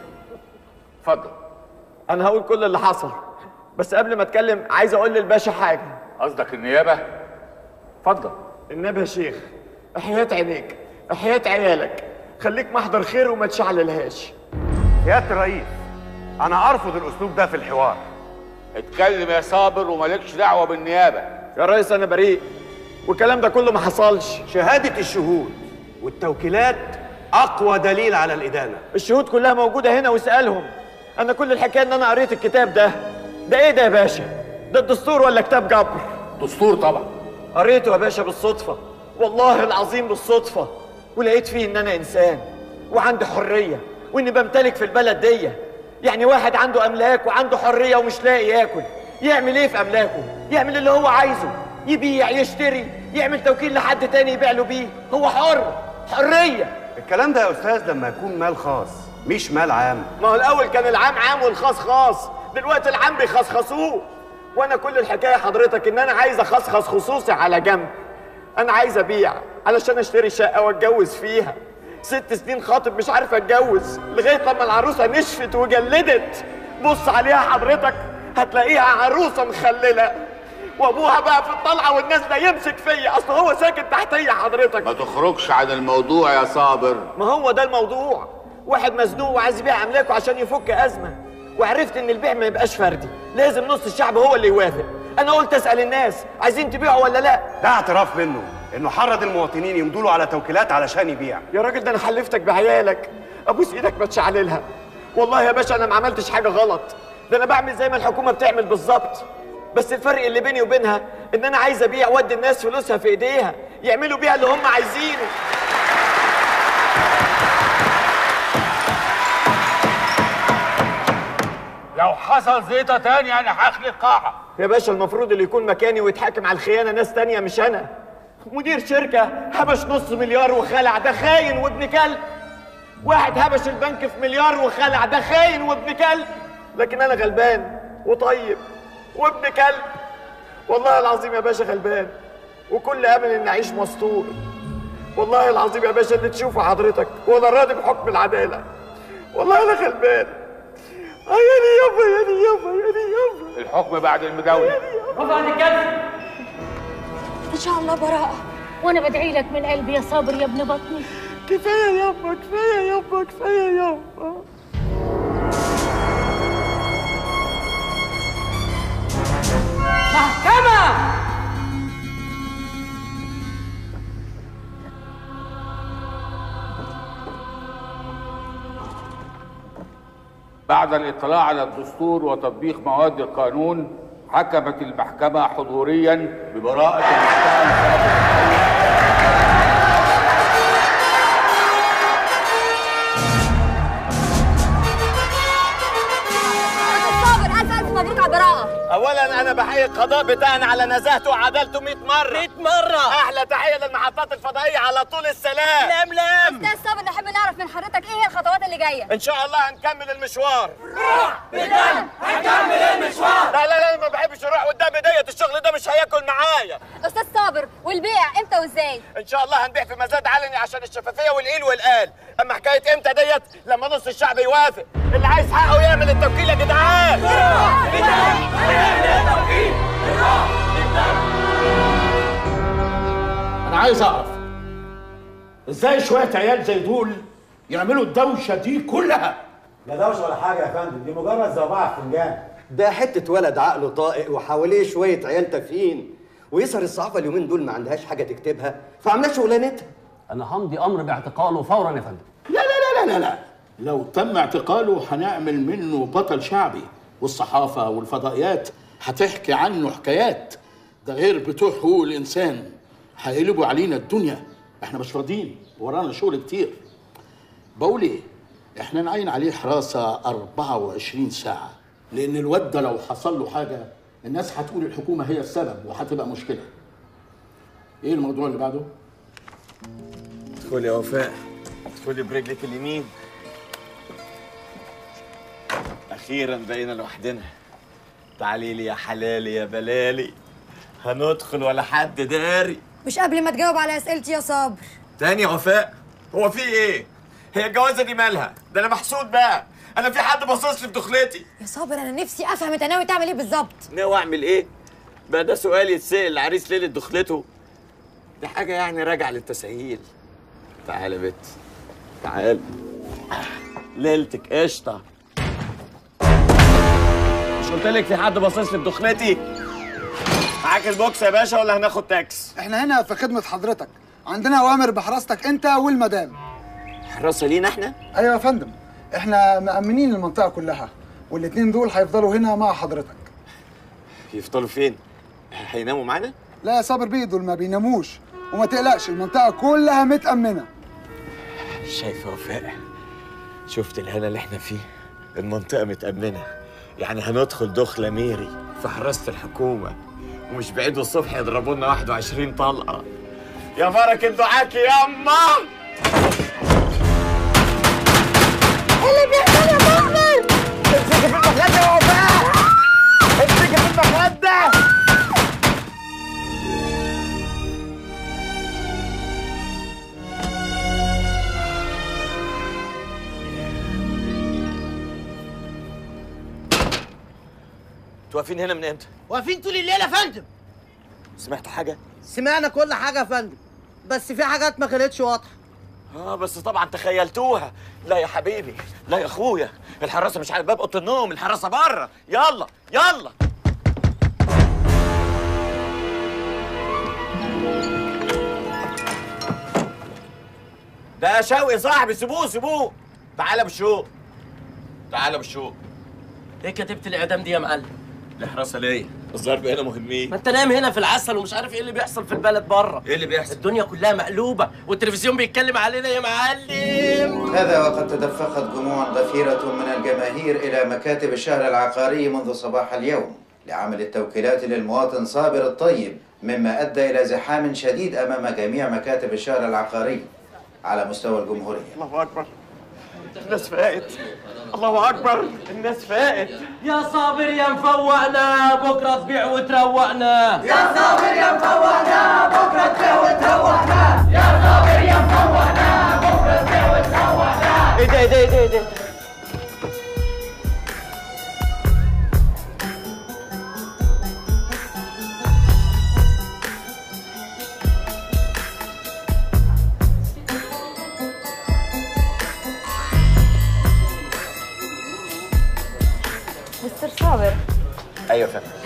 اتفضل انا هقول كل اللي حصل بس قبل ما اتكلم عايز اقول للباشا حاجه قصدك النيابه اتفضل النبي يا شيخ احياة عينيك احياة عيالك خليك محضر خير وما تشعللهاش سياده الرئيس انا ارفض الاسلوب ده في الحوار اتكلم يا صابر ومالكش دعوه بالنيابه يا ريس انا بريء والكلام ده كله ما حصلش شهاده الشهود والتوكيلات اقوى دليل على الادانه الشهود كلها موجوده هنا واسالهم انا كل الحكايه ان انا قريت الكتاب ده ده ايه ده يا باشا ده الدستور ولا كتاب جبر دستور طبعا قريته يا باشا بالصدفه والله العظيم بالصدفه ولقيت فيه ان انا انسان وعندي حريه واني بمتلك في البلد دي يعني واحد عنده املاك وعنده حريه ومش لاقي ياكل يعمل ايه في املاكه يعمل اللي هو عايزه يبيع يشتري يعمل توكيل لحد تاني يبيع له بيه هو حر حريه الكلام ده يا استاذ لما يكون مال خاص مش مال عام ما هو الاول كان العام عام والخاص خاص دلوقتي العام بيخصخصوه وانا كل الحكايه حضرتك ان انا عايز اخصخص خصوصي على جنب انا عايز ابيع علشان اشتري شقه واتجوز فيها ست سنين خاطب مش عارف اتجوز لغايه لما العروسه نشفت وجلدت بص عليها حضرتك هتلاقيها عروسه مخلله وابوها بقى في الطلعه والنازله يمسك فيا اصل هو ساكن تحتيه حضرتك ما تخرجش عن الموضوع يا صابر ما هو ده الموضوع واحد مزنوق وعايز يبيع املاكه عشان يفك ازمه وعرفت ان البيع ما يبقاش فردي لازم نص الشعب هو اللي يوافق انا قلت اسال الناس عايزين تبيعوا ولا لا ده اعتراف منه انه حرض المواطنين يمدوا له على توكيلات علشان يبيع يا راجل ده انا حلفتك بعيالك ابوس ايدك ما تشعللها والله يا باشا انا ما عملتش حاجه غلط ده انا بعمل زي ما الحكومه بتعمل بالظبط بس الفرق اللي بيني وبينها ان انا عايز ابيع وادي الناس فلوسها في ايديها يعملوا بيها اللي هم عايزينه لو حصل زيطه تاني انا هخلق قاعه يا باشا المفروض اللي يكون مكاني ويتحاكم على الخيانه ناس تانية مش انا مدير شركه هبش نص مليار وخلع ده خاين وابن كلب واحد هبش البنك في مليار وخلع ده خاين وابن كلب لكن انا غلبان وطيب وابن كلب والله العظيم يا باشا غلبان وكل امل اني اعيش مستور والله العظيم يا باشا اللي تشوفه حضرتك وانا راضي بحكم العداله والله انا غلبان آه يا يابا يا يابا يا يابا الحكم بعد المداوله وبعد كده ان شاء الله براءه وانا بدعي لك من قلبي يا صابر يا ابن بطني كفايه يابا كفايه يابا كفايه يابا محكمة بعد الاطلاع على الدستور وتطبيق مواد القانون حكمت المحكمة حضوريا ببراءة المتهم صابر الف الف مبروك على البراءه اولا انا بحيي القضاء بتاعنا على نزاهته وعدالته 100 مره 100 مره احلى تحيه للمحطات الفضائيه على طول السلام لام لام استاذ صابر نحب نعرف من حضرتك ايه هي الخطوات اللي جايه ان شاء الله هنكمل المشوار بدم هنكمل المشوار لا لا لا ما بحبش اروح قدامي ديت الشغل ده مش هياكل معايا استاذ صابر والبيع امتى وازاي ان شاء الله هنبيع في مزاد علني عشان الشفافيه والقيل والقال اما حكايه امتى ديت لما نص الشعب يوافق اللي عايز حقه يعمل التوكيل يا جدعان انا عايز اعرف ازاي شويه عيال زي دول يعملوا الدوشه دي كلها لا دوشه ولا حاجه يا فندم دي مجرد زوبعه في فنجان ده حتة ولد عقله طائق وحواليه شوية عيال تافهين ويسهر الصحافة اليومين دول ما عندهاش حاجة تكتبها فعاملة شغلانتها انا همضي امر باعتقاله فورا يا فندم لا لا لا لا لا لو تم اعتقاله هنعمل منه بطل شعبي والصحافة والفضائيات هتحكي عنه حكايات ده غير بتوع حقوق الإنسان هيقلبوا علينا الدنيا احنا مش راضيين ورانا شغل كتير بقول ايه احنا نعين عليه حراسة 24 ساعة لأن الواد ده لو حصل له حاجة الناس هتقول الحكومة هي السبب وهتبقى مشكلة ايه الموضوع اللي بعده؟ ادخلي يا وفاء ادخلي برجلك اليمين اخيرا بقينا لوحدنا تعالي لي يا حلالي يا بلالي هندخل ولا حد داري مش قبل ما تجاوب على اسئلتي يا صابر تاني يا وفاء هو في ايه هي الجوازه دي مالها ده انا محسود بقى انا في حد باصص لي في دخلتي يا صابر انا نفسي افهم انت ناوي تعمل ايه بالظبط ناوي اعمل ايه بقى ده سؤال يتسال العريس ليله دخلته دي حاجه يعني راجعه للتسهيل تعالى يا بت تعال ليلتك قشطه مش قلت لك في حد باصص لي في دخلتي معاك البوكس يا باشا ولا هناخد تاكس احنا هنا في خدمة حضرتك عندنا اوامر بحراستك انت والمدام حراسه لينا احنا ايوه يا فندم احنا مأمنين المنطقة كلها والاتنين دول هيفضلوا هنا مع حضرتك يفضلوا فين هيناموا معانا لا يا صابر بيه دول ما بيناموش وما تقلقش المنطقة كلها متأمنة شايفه يا وفاء شفت الهنا اللي احنا فيه المنطقه متامنه يعني هندخل دخله ميري في حراسه الحكومه ومش بعيد الصبح يضربوا لنا 21 طلقه يا بركه دعاك ياما اللي بيحصل يا صابر امسكي في المخده يا وفاء امسكي في المخده انتوا واقفين هنا من امتى؟ واقفين طول الليل يا فندم سمعت حاجه؟ سمعنا كل حاجه يا فندم بس في حاجات ما كانتش واضحه اه بس طبعا تخيلتوها لا يا حبيبي لا يا اخويا الحراسه مش على باب اوضه النوم الحراسه بره يلا يلا ده شوقي صاحبي سيبوه سيبوه تعالى بالشوق تعالى بالشوق ليه كتبت الاعدام دي يا معلم الحراسه ليا الظرف هنا مهمين ما انت نايم هنا في العسل ومش عارف ايه اللي بيحصل في البلد بره ايه اللي بيحصل الدنيا كلها مقلوبه والتلفزيون بيتكلم علينا يا معلم هذا وقد تدفقت جموع غفيرة من الجماهير إلى مكاتب الشهر العقاري منذ صباح اليوم لعمل التوكيلات للمواطن صابر الطيب مما أدى إلى زحام شديد أمام جميع مكاتب الشهر العقاري على مستوى الجمهورية الله اكبر الناس فاقت الله اكبر الناس فاقت يا صابر يا مفوقنا بكره تبيع وتروقنا يا صابر يا مفوقنا بكره تبيع وتروقنا يا صابر يا مفوقنا بكره تبيع وتروقنا ايه ده ايه ده ايه ده ايه ده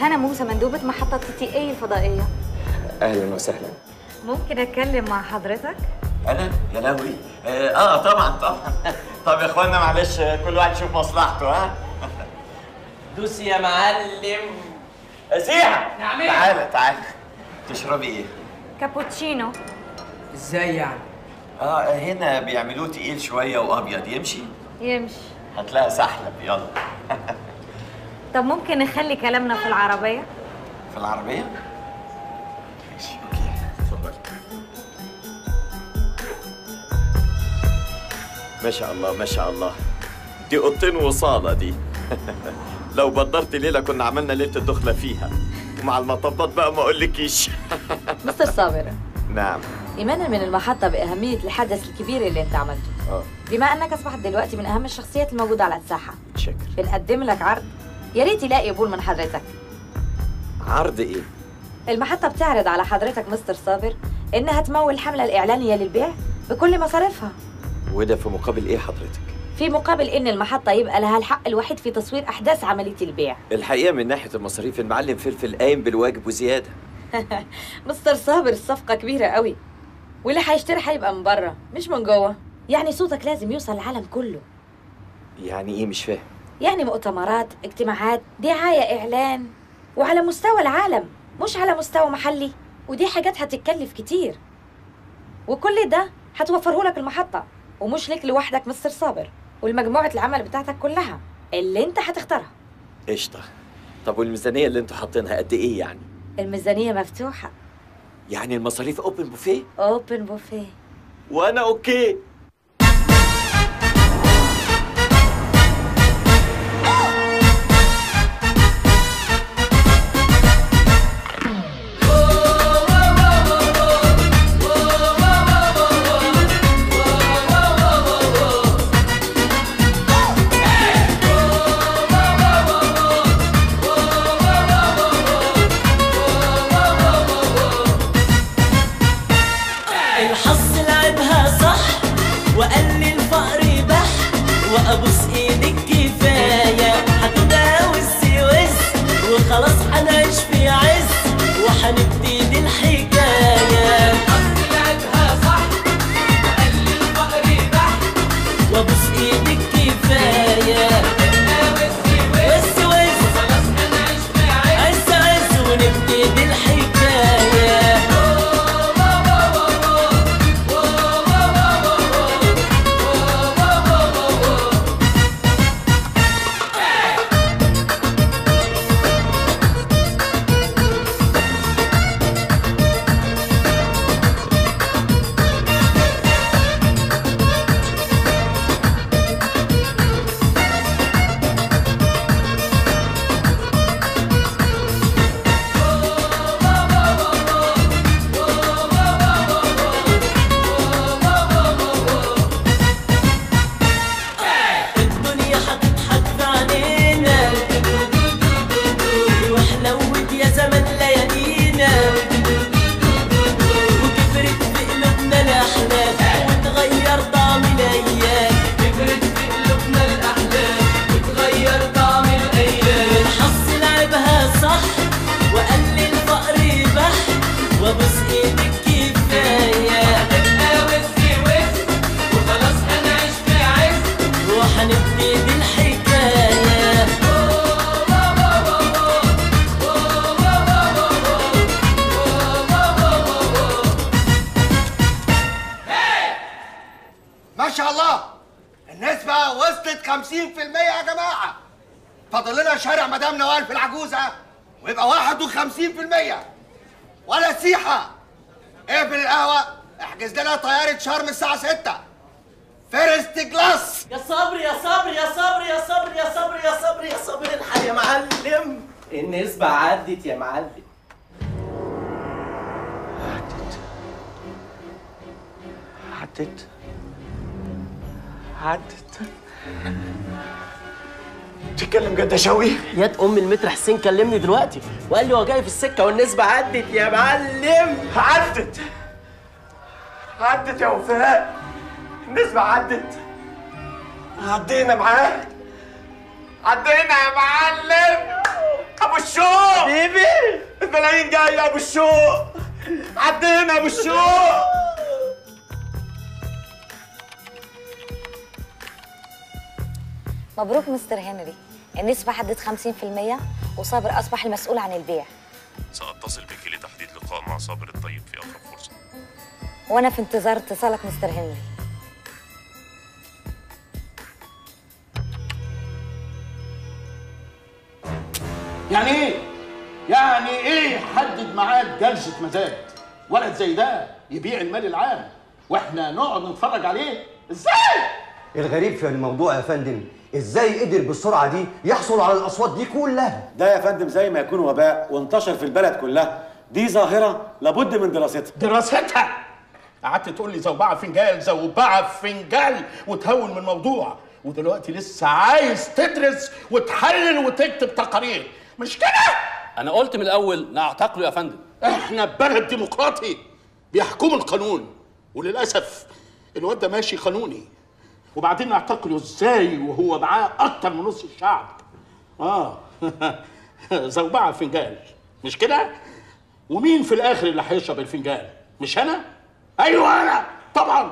هنا موسى مندوبة محطة تي تي اي الفضائية اهلا وسهلا ممكن اتكلم مع حضرتك؟ انا يا لهوي اه آه، طبعا طبعا طب يا اخوانا معلش آه، كل واحد يشوف مصلحته ها دوس يا معلم سيحة نعم إيه؟ تعالى تعالى تشربي ايه؟ كابوتشينو ازاي يعني؟ اه هنا بيعملوه تقيل شويه وابيض يمشي يمشي هتلاقي سحلب يلا طب ممكن نخلي كلامنا في العربية؟ في العربيه ماشي اوكي اتفضل ما شاء الله ما شاء الله دي اوضتين وصاله دي لو بدرت ليله كنا عملنا ليله الدخله فيها ومع المطبات بقى ما اقولكيش مستر صابر نعم إيمانا من المحطة بأهمية الحدث الكبير اللي أنت عملته اه بما أنك أصبحت دلوقتي من أهم الشخصيات الموجودة على الساحة شكرا بنقدم لك عرض يا ريت يلاقي قبول من حضرتك عرض ايه؟ المحطة بتعرض على حضرتك مستر صابر إنها تمول الحملة الإعلانية للبيع بكل مصاريفها وده في مقابل ايه حضرتك؟ في مقابل إن المحطة يبقى لها الحق الوحيد في تصوير أحداث عملية البيع الحقيقه من ناحيه المصاريف المعلم فلفل قايم بالواجب وزياده مستر صابر الصفقة كبيرة قوي واللي هيشتري هيبقى من بره مش من جوه يعني صوتك لازم يوصل العالم كله يعني ايه مش فاهم يعني مؤتمرات اجتماعات دعاية إعلان وعلى مستوى العالم مش على مستوى محلي ودي حاجات هتتكلف كتير وكل ده هتوفره لك المحطة ومش ليك لوحدك مستر صابر والمجموعة العمل بتاعتك كلها اللي انت هتختارها قشطه طب والميزانيه اللي انتوا حاطينها قد ايه يعني؟ الميزانية مفتوحة يعني المصاريف اوبن بوفيه اوبن بوفيه وانا اوكي الحظ لعبها صح وقال لي الفقر بح وابوس ايدك كفايه هتبقى وز وز وخلاص هنعيش في عز وهنبتدي الحكايه الحظ لعبها صح وقال لي الفقر بح وابوس ايدك كفايه وز وز وخلاص هنعيش في عز عز ونبتدي الحكايه الدنيا هتضحك في عينينا وحلوت يا زمن ليالينا وكبرت في قلوبنا الاحلام وتغير طعم الايام كبرت في قلوبنا الاحلام وتغير طعم الايام الحظ لعبها صح وقال لي الفقر بح وابوس ايدك كفايه هتبقى وز وز وخلاص هنعيش في عز وهنبتدي الحكايه ما شاء الله النسبة وصلت 50% يا جماعة فاضل لنا شارع مدام نوال في العجوزة ويبقى 51% ولا سيحة اقفل القهوة احجز لنا طيارة شرم الساعة 6 فيرست كلاس يا صبر يا صبر يا صبر يا صبر يا صبر يا صبر يا صبر الحق يا معلم النسبة عدت يا معلم عدت عدت تتكلم جد يا شوقي ياد ام المتر حسين كلمني دلوقتي وقال لي هو جاي في السكه والنسبه عدت يا معلم عدت عدت يا وفاء النسبة عدت عدينا معاه عدينا يا معلم ابو الشوق حبيبي الملايين جايه يا ابو الشوق عدينا يا ابو الشوق مبروك مستر هنري النسبة عدت 50% وصابر أصبح المسؤول عن البيع سأتصل بك لتحديد لقاء مع صابر الطيب في أقرب فرصة وأنا في انتظار اتصالك مستر هنري يعني ايه؟ يعني ايه حدد ميعاد جلسة مزاد؟ ولد زي ده يبيع المال العام واحنا نقعد نتفرج عليه؟ ازاي؟ الغريب في الموضوع يا فندم ازاي قدر بالسرعه دي يحصل على الاصوات دي كلها ده يا فندم زي ما يكون وباء وانتشر في البلد كلها دي ظاهرة لابد من دراستها دراستها قعدت تقول لي زوبعة فنجال زوبعة فنجال وتهون من الموضوع ودلوقتي لسه عايز تدرس وتحلل وتكتب تقارير مش كده؟ انا قلت من الاول نعتقله يا فندم احنا بلد ديمقراطي بيحكم القانون وللاسف الواد ده ماشي قانوني وبعدين نعتقله ازاي وهو معاه اكتر من نص الشعب اه زوبعة فنجال مش كده ومين في الاخر اللي هيشرب الفنجان مش انا ايوه انا طبعا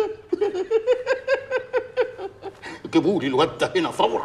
جيبوا لي الواد ده هنا فورا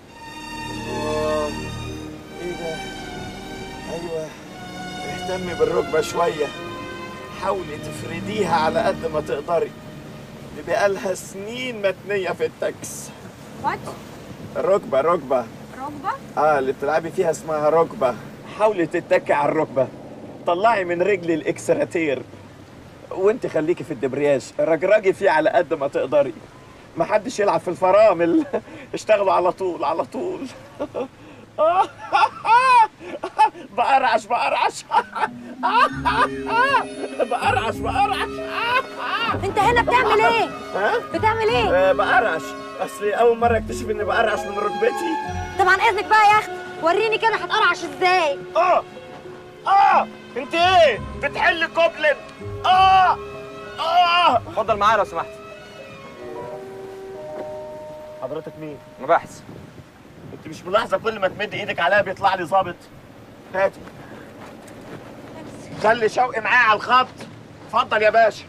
ايه ده ايوه اهتمي بالركبه شويه حاولي تفرديها على قد ما تقدري دي بقالها سنين متنيه في التاكس وات ركبه ركبه ركبة اه اللي بتلعبي فيها اسمها ركبه حاولي تتكي على الركبه طلعي من رجلي الاكسراتير وانت خليكي في الدبرياج رجرجي فيه على قد ما تقدري محدش يلعب في الفرامل اشتغلوا على طول على طول بقرعش بقرعش بقرعش بقرعش انت هنا بتعمل ايه؟ ها؟ بتعمل ايه؟ آه، بقرعش اصلي اول مره اكتشف اني بقرعش من ركبتي طبعا اذنك بقى يا اختي وريني كده هتقرعش ازاي اه اه انت ايه بتحل كوبلت اه اه اتفضل معايا لو سمحت حضرتك مين مباحث انت مش ملاحظه كل ما تمد ايدك عليها بيطلع لي ظابط هاتي خلي شوقي معايا على الخط اتفضل يا باشا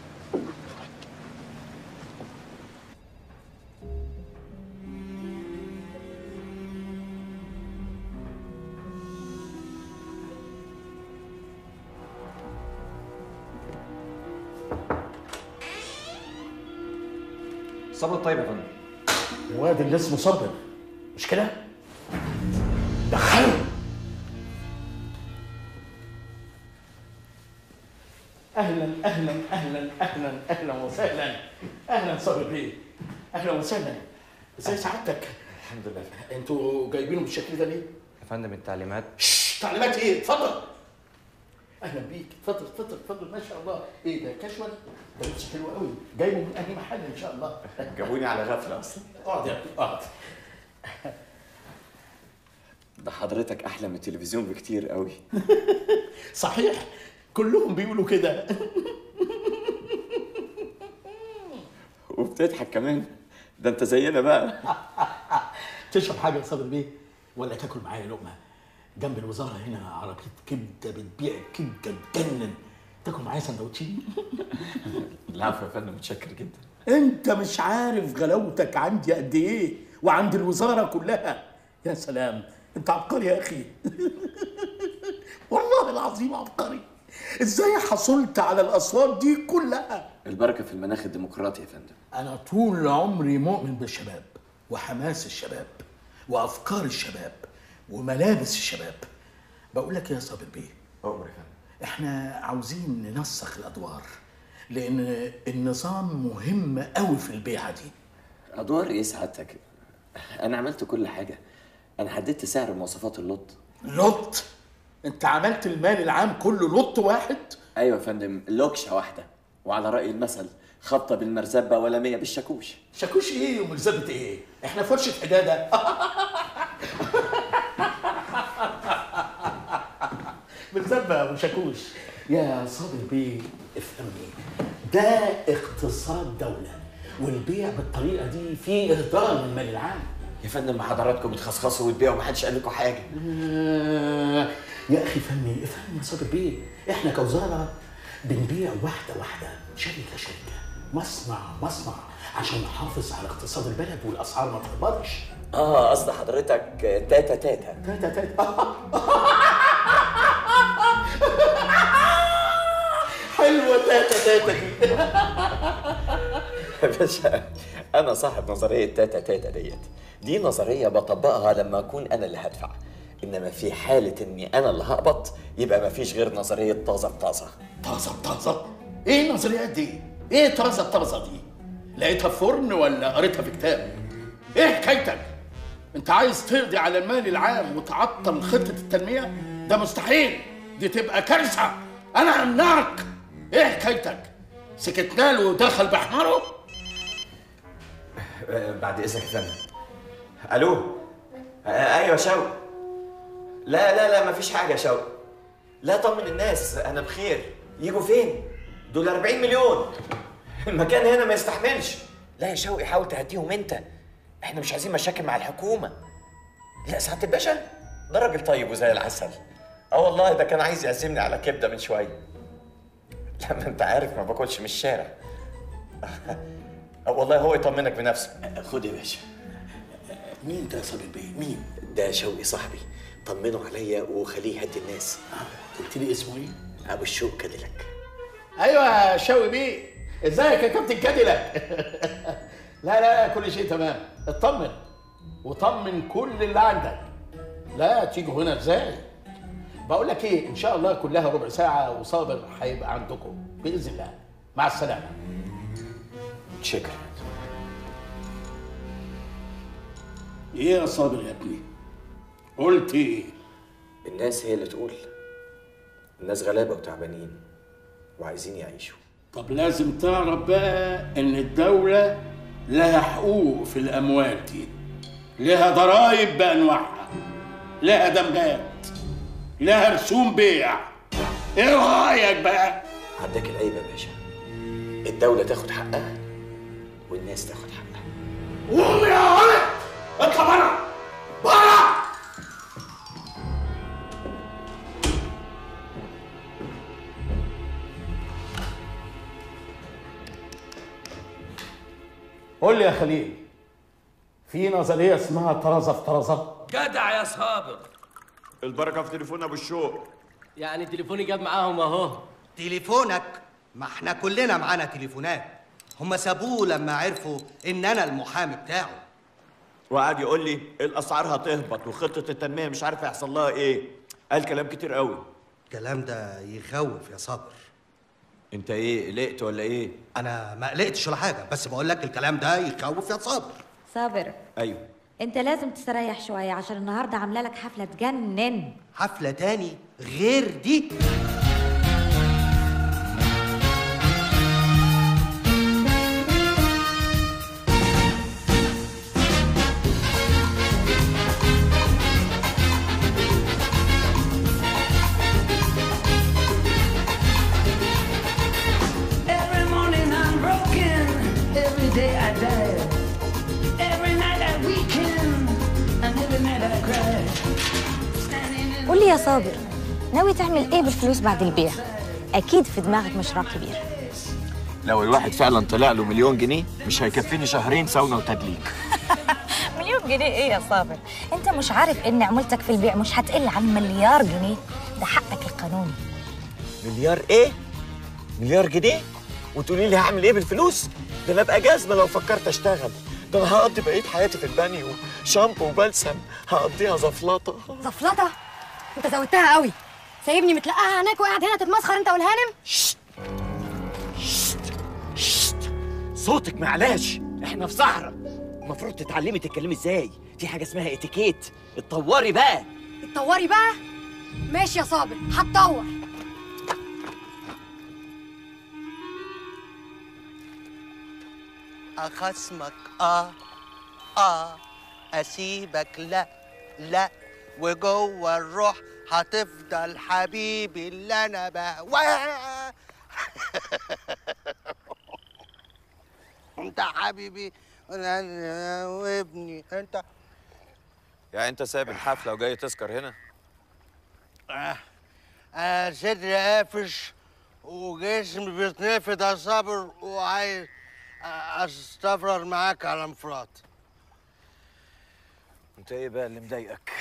صبر طيب يا فندم الواد اللي اسمه صابر مش كده؟ دخله اهلا اهلا اهلا اهلا اهلا وسهلا اهلا صابر بيه اهلا وسهلا ازي سعادتك؟ الحمد لله انتوا جايبينه بالشكل ده ليه؟ يا فندم التعليمات تعليمات ايه؟ اتفضل اهلا بيك اتفضل اتفضل اتفضل ما شاء الله ايه ده كشوال ده لبس حلو قوي جايبه من اي محل ان شاء الله جابوني على غفله اصلا اقعد يا ابني اقعد ده حضرتك احلى من التلفزيون بكتير قوي صحيح كلهم بيقولوا كده وبتضحك كمان ده انت زينا بقى تشرب حاجه يا صابر بيه ولا تاكل معايا لقمه جنب الوزاره هنا عربيه كبده بتبيع كبده تجنن تاكل معايا سندوتشين العفو يا فندم متشكر جدا انت مش عارف غلاوتك عندي قد ايه وعند الوزاره كلها يا سلام انت عبقري يا اخي والله العظيم عبقري ازاي حصلت على الاصوات دي كلها البركه في المناخ الديمقراطي يا فندم انا طول عمري مؤمن بالشباب وحماس الشباب وافكار الشباب وملابس الشباب بقول لك يا صابر بيه أمر يا فندم احنا عاوزين ننسق الادوار لان النظام مهم قوي في البيعه دي ادوار ايه سعادتك انا عملت كل حاجه انا حددت سعر مواصفات اللوت لوت انت عملت المال العام كله لوت واحد ايوه يا فندم لوكشه واحده وعلى راي المثل خبطه بالمرزبه ولا مية بالشاكوش شاكوش ايه وملزمه ايه احنا فرشه حداده ملزمه وشاكوش يا صابر بيه افهمني ده اقتصاد دوله والبيع بالطريقه دي فيه اهدار للمال العام يا فندم ما حضراتكم بتخصخصوا وتبيعوا محدش قال لكم حاجه آه، يا اخي فهمني افهمني يا صابر بيه احنا كوزاره بنبيع واحده واحده شركه شركه مصنع مصنع عشان نحافظ على اقتصاد البلد والاسعار ما تهبطش اه قصد حضرتك تاتا تاتا تاتا تاتا حلوه تاتا تاتا دي يا باشا انا صاحب نظريه تاتا تاتا ديت دي نظريه بطبقها لما اكون انا اللي هدفع انما في حاله اني انا اللي هقبض يبقى ما فيش غير نظريه طازه بطازه طازه بطازه ايه النظريات دي ايه طازه بطازه دي لقيتها في فرن ولا قريتها في كتاب ايه حكايتك انت عايز تقضي على المال العام وتعطل خطه التنميه ده مستحيل دي تبقى كارثه انا امنعك ايه حكايتك سكتنا له ودخل بحماره آه، بعد اذنك يا فندم الو آه، ايوه شوقي لا لا لا مفيش حاجه يا شوقي لا طمن الناس انا بخير يجوا فين دول 40 مليون المكان هنا ما يستحملش لا يا شوقي حاول تهديهم انت احنا مش عايزين مشاكل مع الحكومه لا سعاده الباشا ده راجل طيب وزي العسل اه والله ده كان عايز يعزمني على كبده من شويه لا ما انت عارف ما باكلش من الشارع اه والله هو يطمنك بنفسه خد يا باشا مين ده يا صابر بيه مين ده شوقي صاحبي طمنوا عليا وخليه يهدي الناس قلت لي اسمه ايه ابو الشوق كاديلاك ايوه يا شوقي بيه ازيك يا كابتن كاديلاك لا لا كل شيء تمام اطمن وطمن كل اللي عندك لا تيجوا هنا ازاي بقول لك ايه ان شاء الله كلها ربع ساعه وصابر هيبقى عندكم باذن الله مع السلامه شكرا ايه يا صابر يا ابني قلت ايه الناس هي اللي تقول الناس غلابه وتعبانين وعايزين يعيشوا طب لازم تعرف بقى ان الدولة لها حقوق في الاموال دي لها ضرائب بانواعها لها دمجات لها رسوم بيع ايه رايك بقى عداك العيب يا باشا الدولة تاخد حقها والناس تاخد حقها قوم يا ولد اطلع بره بره قول لي يا خليل في نظريه اسمها طرزه في طرزه جدع يا صابر البركه في تليفون ابو الشوق يعني تليفوني جاب معاهم اهو تليفونك ما احنا كلنا معانا تليفونات هم سابوه لما عرفوا ان انا المحامي بتاعه وقعد يقول لي الاسعار هتهبط وخطه التنميه مش عارف هيحصل لها ايه قال كلام كتير قوي الكلام ده يخوف يا صابر انت ايه قلقت ولا ايه انا ما قلقتش ولا حاجه بس بقول لك الكلام ده يخوف يا صابر صابر ايوه انت لازم تستريح شويه عشان النهارده عامله لك حفله تجنن حفله تاني غير دي Every morning I'm broken, every day I die. Every night I weaken, and every night I cry. قول لي يا صابر ناوي تعمل ايه بالفلوس بعد البيع اكيد في دماغك مشروع كبير لو الواحد فعلا طلع له مليون جنيه مش هيكفيني شهرين ساونا وتدليك مليون جنيه ايه يا صابر انت مش عارف ان عمولتك في البيع مش هتقل عن مليار جنيه ده حقك القانوني مليار ايه مليار جنيه وتقولي لي هعمل ايه بالفلوس ده انا ابقى جزمه لو فكرت اشتغل ده انا هقضي بقيه حياتي في البانيو شامبو وبلسم هقضيها زفلطه زفلطه انت زودتها قوي سايبني متلقاها هناك وقاعد هنا تتمسخر انت والهانم صوتك معلاش احنا في صحراء المفروض تتعلمي تتكلمي ازاي في حاجه اسمها اتيكيت اتطوري بقى اتطوري بقى ماشي يا صابر هتطور اخصمك اه اه اسيبك لا لا وجوه الروح هتفضل حبيبي اللي انا بهواه انت حبيبي وابني انت يعني انت سايب الحفله وجاي تسكر هنا آه. انا صدري قافش وجسمي بيتنفض يا صابر وعايز استفرغ معاك على انفراد انت ايه بقى اللي مضايقك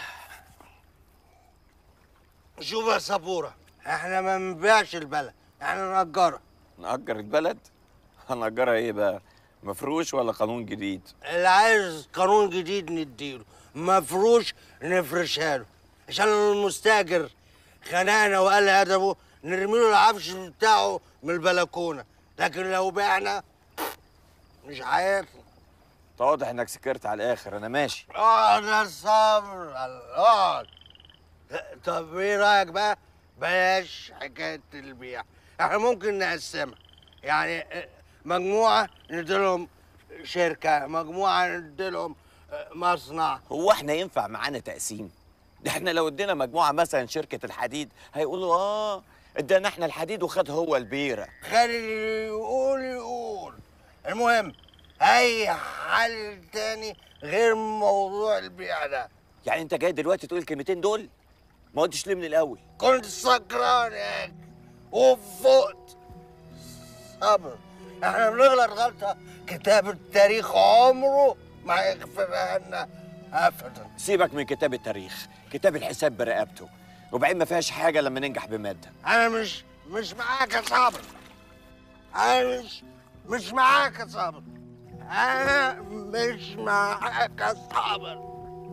شوف يا صبورة احنا ما بنبيعش البلد احنا نأجرها نأجر البلد هنأجرها ايه بقى مفروش ولا قانون جديد اللي عايز قانون جديد نديله مفروش نفرشها له عشان المستاجر خنقنا وقال ادبه نرمي له العفش بتاعه من البلكونه لكن لو بعنا مش عارف انت واضح انك سكرت على الاخر انا ماشي اقعد يا صبر اقعد طب ايه رايك بقى بلاش حكايه البيع احنا ممكن نقسمها يعني مجموعه نديلهم شركه مجموعه نديلهم مصنع هو احنا ينفع معانا تقسيم ده احنا لو ادينا مجموعه مثلا شركه الحديد هيقولوا اه ادانا احنا الحديد وخد هو البيره خلي يقول يقول المهم اي حل تاني غير موضوع البيع ده يعني انت جاي دلوقتي تقول الكلمتين دول ما قلتش ليه من الاول كنت سكران يا أخي، وفقت صبر احنا بنغلط غلطه كتاب التاريخ عمره ما يغفرها لنا ابدا سيبك من كتاب التاريخ كتاب الحساب برقبته وبعدين ما فيهاش حاجه لما ننجح بماده انا مش مش معاك يا صابر انا مش مش معاك يا صابر انا مش معاك يا صابر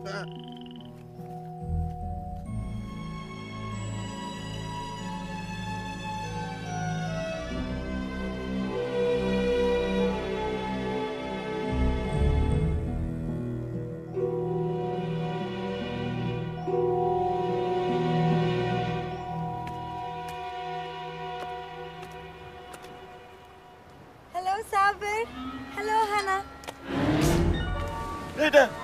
هلو صابر هلو هنا ايه ده؟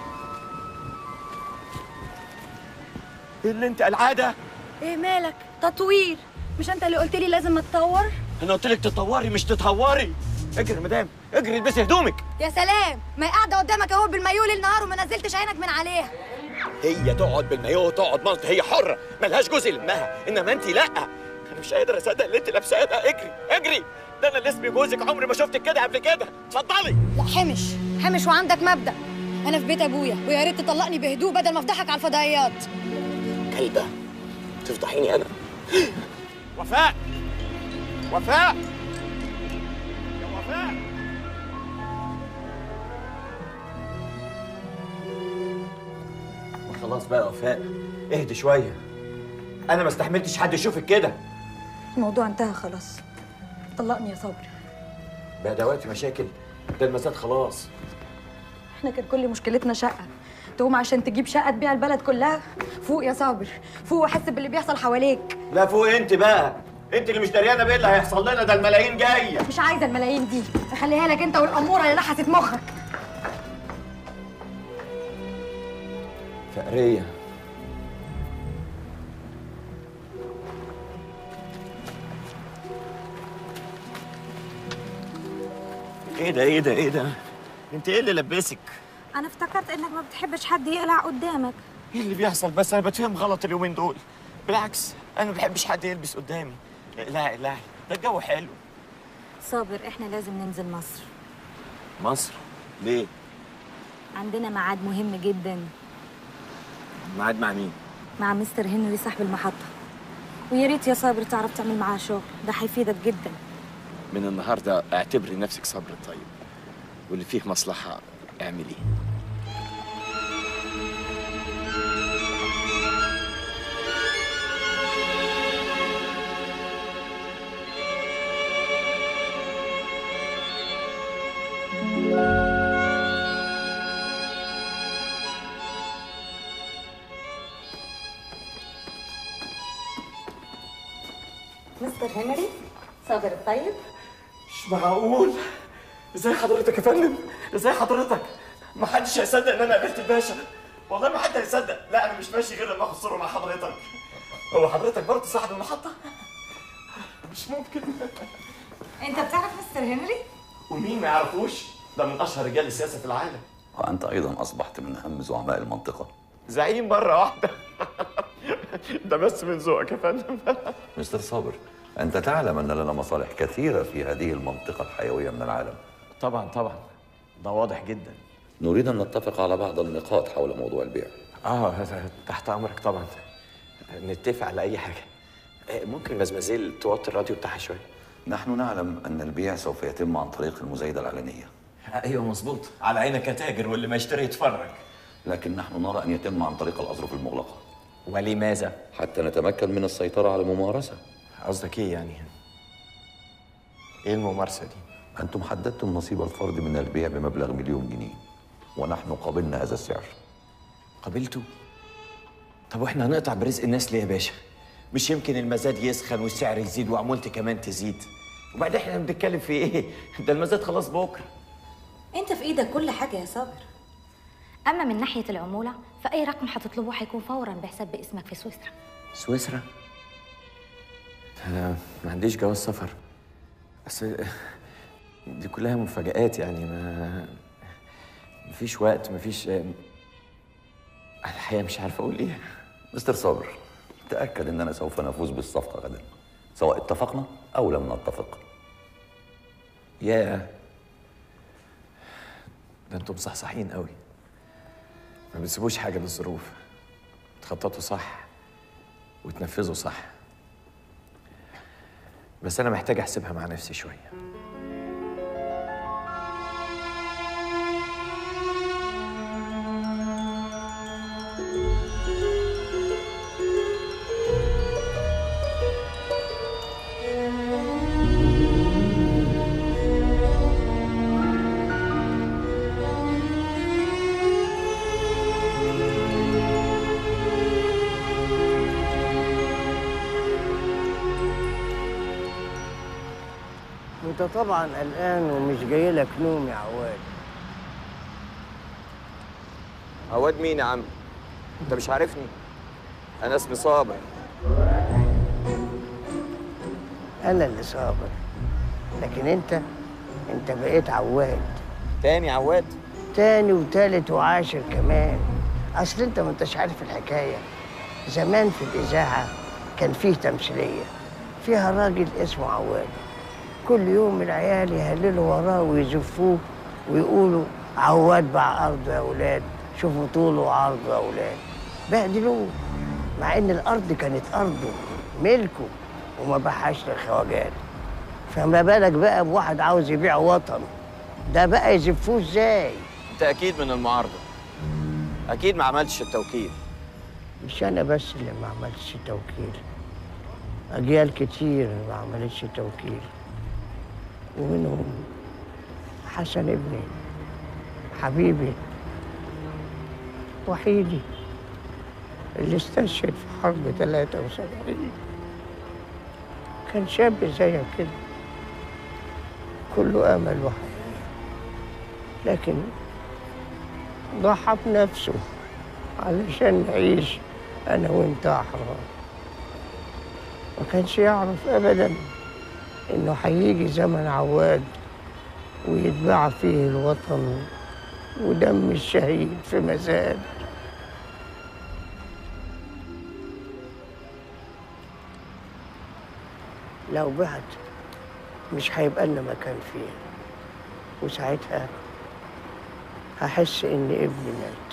ايه اللي انت العاده؟ ايه مالك تطوير مش انت اللي قلت لي لازم اتطور انا قلت لك تطوري مش تتهوري اجري يا مدام اجري البسي هدومك يا سلام ما هي قاعده قدامك اهو بالمايو ليل نهار وما نزلتش عينك من عليها هي تقعد بالمايوه تقعد ملط هي حره ملهاش جوز يلمها انما انت لا انا مش قادر اصدق اللي انت لابساه ده اجري اجري ده انا اللي اسمي جوزك عمري ما شفتك كده قبل كده اتفضلي لا حمش حمش وعندك مبدأ انا في بيت ابويا ويا ريت تطلقني بهدوء بدل ما افضحك على الفضائيات كلبه تفضحيني انا وفاء وفاء يا وفاء خلاص بقى يا وفاء اهدي شويه انا ما استحملتش حد يشوفك كده الموضوع انتهى خلاص طلقني يا صبري بقى دلوقتي مشاكل ده المزاد خلاص احنا كان كل مشكلتنا شقه تقوم عشان تجيب شقه تبيع البلد كلها فوق يا صابر فوق وحس باللي بيحصل حواليك لا فوق انت بقى انت اللي مش دريانه بايه اللي هيحصل لنا ده الملايين جايه مش عايزه الملايين دي خليها لك انت والاموره اللي لحست مخك فقريه ايه ده ايه ده ايه ده انت ايه اللي لبسك انا افتكرت انك ما بتحبش حد يقلع قدامك ايه اللي بيحصل بس انا بتفهم غلط اليومين دول بالعكس انا ما بحبش حد يلبس قدامي لا لا ده الجو حلو صابر احنا لازم ننزل مصر مصر ليه عندنا ميعاد مهم جدا ميعاد مع مين مع مستر هنري صاحب المحطة ويا ريت يا صابر تعرف تعمل معاه شغل ده هيفيدك جدا من النهارده اعتبري نفسك صبر طيب واللي فيه مصلحه اعمليه مستر هنري صابر الطيب مش معقول ازاي حضرتك يا فندم ازاي حضرتك ما حدش هيصدق ان انا قابلت الباشا والله ما حد هيصدق لا انا مش ماشي غير لما اخد صوره مع حضرتك هو حضرتك برضه صاحب المحطه مش ممكن انت بتعرف مستر هنري ومين ما يعرفوش ده من اشهر رجال السياسه في العالم وأنت أيضا أصبحت من أهم زعماء المنطقة زعيم مرة واحدة ده بس من ذوقك يا فندم مستر صابر أنت تعلم أن لنا مصالح كثيرة في هذه المنطقة الحيوية من العالم طبعا طبعا ده واضح جدا نريد أن نتفق على بعض النقاط حول موضوع البيع اه تحت امرك طبعا نتفق على اي حاجه آه، ممكن مزمزيل توطي الراديو بتاعها شويه نحن نعلم أن البيع سوف يتم عن طريق المزايدة الإعلانية ايوه مظبوط على عينك يا تاجر واللي ما يشتري يتفرج لكن نحن نرى أن يتم عن طريق الأظرف المغلقة ولماذا؟ حتى نتمكن من السيطرة على الممارسة قصدك إيه يعني؟ إيه الممارسة دي؟ أنتم حددتم نصيب الفرد من البيع بمبلغ مليون جنيه ونحن قبلنا هذا السعر قبلته؟ طب واحنا هنقطع برزق الناس ليه يا باشا؟ مش يمكن المزاد يسخن والسعر يزيد وعمولتي كمان تزيد وبعدين احنا بنتكلم في ايه؟ ده المزاد خلاص بكره انت في ايدك كل حاجه يا صابر اما من ناحيه العموله فاي رقم هتطلبه هيكون فورا بحساب باسمك في سويسرا سويسرا؟ انا ما عنديش جواز سفر بس دي كلها مفاجآت يعني ما مفيش وقت مفيش انا الحقيقه مش عارف اقول ايه مستر صابر تأكد أننا سوف نفوز بالصفقة غدا سواء اتفقنا أو لم نتفق يا ده انتم مصحصحين قوي ما بتسيبوش حاجه للظروف تخططوا صح وتنفذوا صح بس انا محتاج احسبها مع نفسي شويه انت طبعا قلقان ومش جاي لك نوم يا عواد عواد مين يا عم؟ انت مش عارفني؟ انا اسمي صابر انا اللي صابر لكن انت انت بقيت عواد تاني عواد تاني وتالت وعاشر كمان اصل انت ما انتش عارف الحكايه زمان في الاذاعه كان فيه تمثيليه فيها راجل اسمه عواد كل يوم العيال يهللوا وراه ويزفوه ويقولوا عواد باع ارضه يا اولاد شوفوا طوله وعرضه يا اولاد بهدلوه مع ان الارض كانت ارضه ملكه وما باعهاش للخواجات فما بالك بقى بواحد عاوز يبيع وطن ده بقى يزفوه ازاي انت اكيد من المعارضه اكيد ما عملتش التوكيل مش انا بس اللي ما عملتش توكيل اجيال كتير ما عملتش توكيل ومنهم حسن ابني حبيبي وحيدي اللي استشهد في حرب 73 كان شاب زيك كده كله امل وحياة لكن ضحى بنفسه علشان نعيش انا وانت احرار ما كانش يعرف ابدا انه هيجي زمن عواد ويتباع فيه الوطن ودم الشهيد في مزاد لو بعت مش هيبقى لنا مكان فيه وساعتها هحس ان ابني مات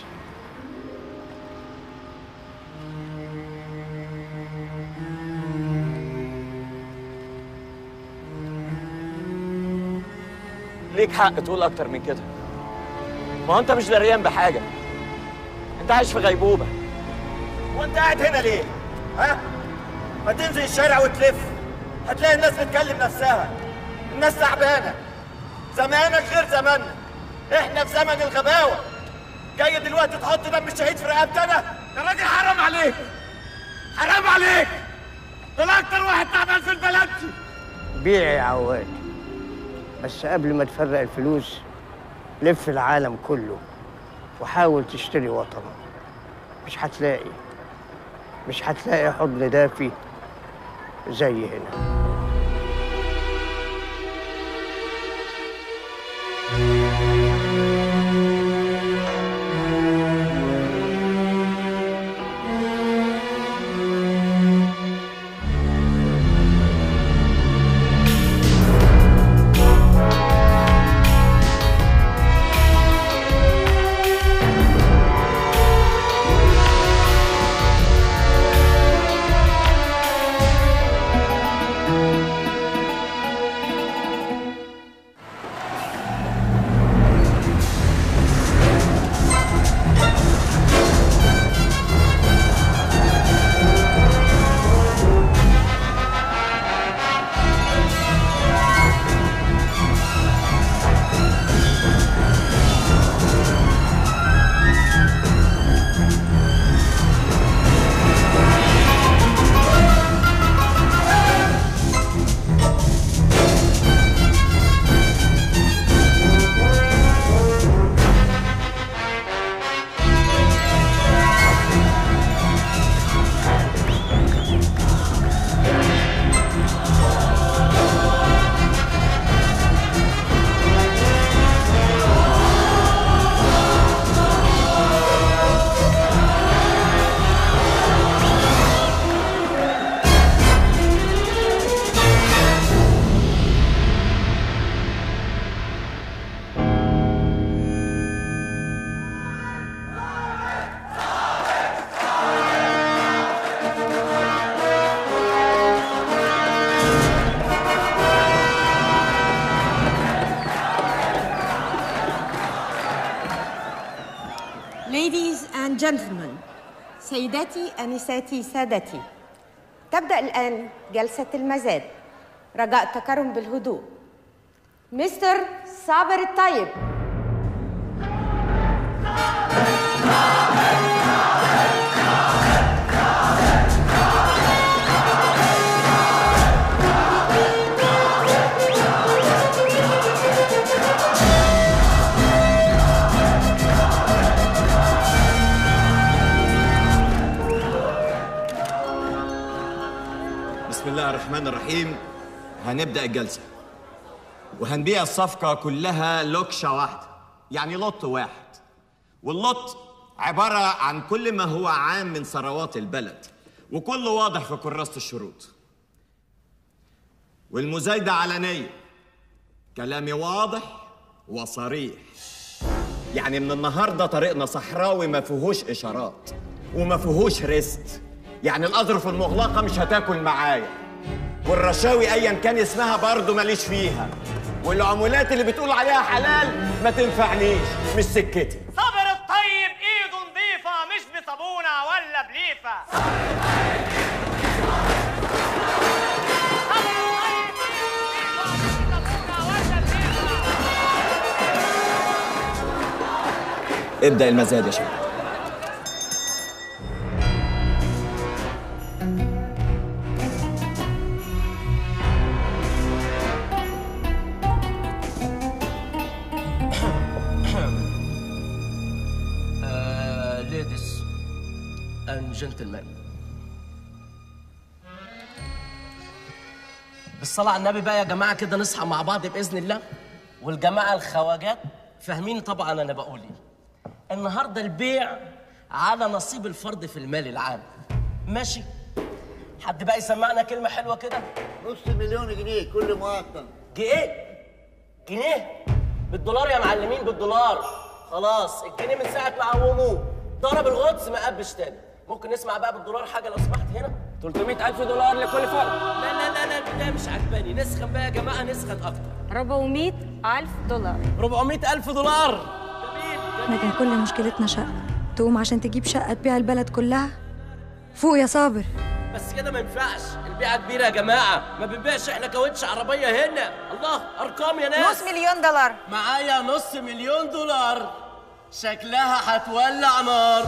ليك حق تقول اكتر من كده ما هو انت مش دريان بحاجه انت عايش في غيبوبه وانت قاعد هنا ليه؟ ها؟ ما تنزل الشارع وتلف هتلاقي الناس بتكلم نفسها الناس تعبانه زمانك غير زماننا احنا في زمن الغباوه جاي دلوقتي تحط دم الشهيد في رقبتنا يا راجل حرام عليك حرام عليك دول اكتر واحد تعبان في البلد دي بيع يا عواد بس قبل ما تفرق الفلوس لف العالم كله وحاول تشتري وطن مش هتلاقي مش هتلاقي حضن دافي زي هنا gentlemen سيداتي أنساتي سادتي تبدأ الآن جلسة المزاد رجاء التكرم بالهدوء مستر صابر الطيب بسم الله الرحمن الرحيم هنبدأ الجلسة وهنبيع الصفقة كلها لوكشة واحدة يعني لوت واحد واللوت عبارة عن كل ما هو عام من ثروات البلد وكله واضح في كراسة الشروط والمزايدة علنية كلامي واضح وصريح يعني من النهارده طريقنا صحراوي ما فيهوش اشارات وما فيهوش ريست يعني الاظرف المغلقه مش هتاكل معايا والرشاوي ايا كان اسمها برضه ماليش فيها والعمولات اللي بتقول عليها حلال ما تنفعنيش مش سكتي صابر الطيب ايده نظيفة مش بصابونة ولا بليفة ابدأ المزاد يا شباب ليديز اند جنتلمان بالصلاة على النبي بقى يا جماعة كده نصحى مع بعض بإذن الله والجماعة الخواجات فاهمين طبعا أنا بقول إيه النهاردة البيع على نصيب الفرد في المال العام ماشي حد بقى يسمعنا كلمة حلوة كده نص مليون جنيه كل مواطن جنيه جنيه بالدولار يا معلمين بالدولار خلاص الجنيه من ساعة ما عوموه ضرب الغطس ما قبش تاني ممكن نسمع بقى بالدولار حاجة لو سمحت هنا 300000 دولار لكل فرد لا لا لا لا لا مش عجباني نسخن بقى يا جماعة نسخن أكتر 400 ألف دولار 400 ألف دولار احنا كان كل مشكلتنا شقة تقوم عشان تجيب شقة تبيع البلد كلها فوق يا صابر بس كده ما ينفعش البيعة كبيرة يا جماعة ما بنبيعش احنا كاوتش عربية هنا الله أرقام يا ناس نص مليون دولار معايا نص مليون دولار شكلها هتولع نار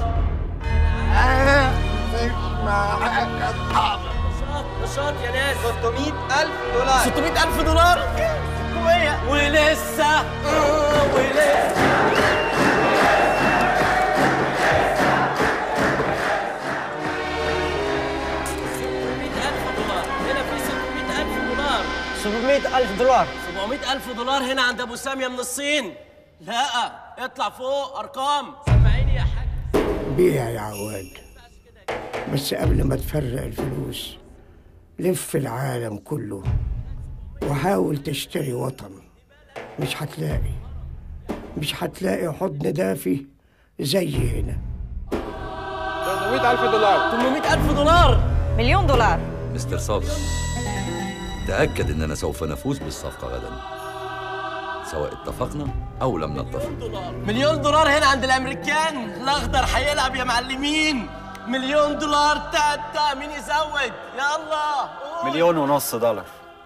نشاط نشاط يا ناس 600 ألف دولار 600 ألف دولار 600 ولسه آه، ولسه هنا في 600 ألف دولار 700 ألف دولار 700 ألف دولار هنا عند أبو سامية من الصين لا اطلع فوق أرقام سمعيني يا حاج بيع يا عواد بس قبل ما تفرق الفلوس لف العالم كله وحاول تشتري وطن مش هتلاقي مش هتلاقي حضن دافي زي هنا 800000 دولار 800000 دولار مليون دولار مستر صابر تأكد إننا سوف نفوز بالصفقة غدا سواء اتفقنا أو لم نتفق مليون دولار هنا عند الامريكان الاخضر هيلعب يا معلمين مليون دولار تا تا مين يزود يا الله مليون ونص دولار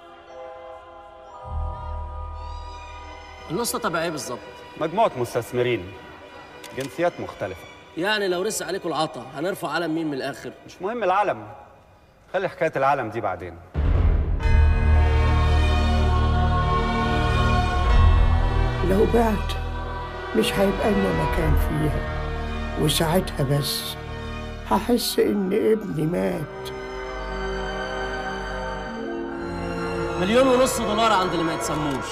النص تبع ايه بالظبط مجموعة مستثمرين جنسيات مختلفة يعني لو رس عليكم العطا هنرفع علم مين من الاخر مش مهم العلم خلي حكاية العلم دي بعدين لو بعت مش هيبقى لنا مكان فيها وساعتها بس هحس ان ابني مات مليون ونص دولار عند اللي ما يتسموش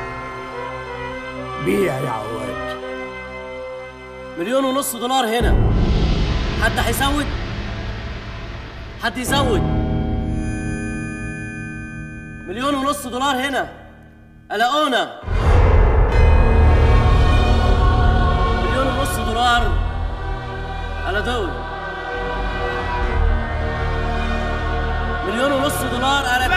بيع يا عواد مليون ونص دولار هنا حد هيزود حد يزود مليون ونص دولار هنا قلقونا مليون ونص دولار على دول مليون ونص دولار على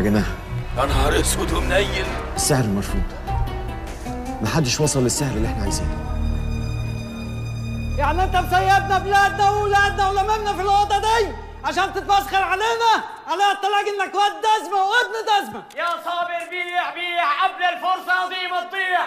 جماعه يا نهار اسود ومنيل السعر مرفوض محدش وصل للسعر اللي احنا عايزينه يعني انت مسيبنا بلادنا واولادنا ولممنا في الاوضه دي عشان تتمسخر علينا على الطلاق انك واد دزمه وابن دزمه يا صابر بيع بيع قبل الفرصة دي ما تضيع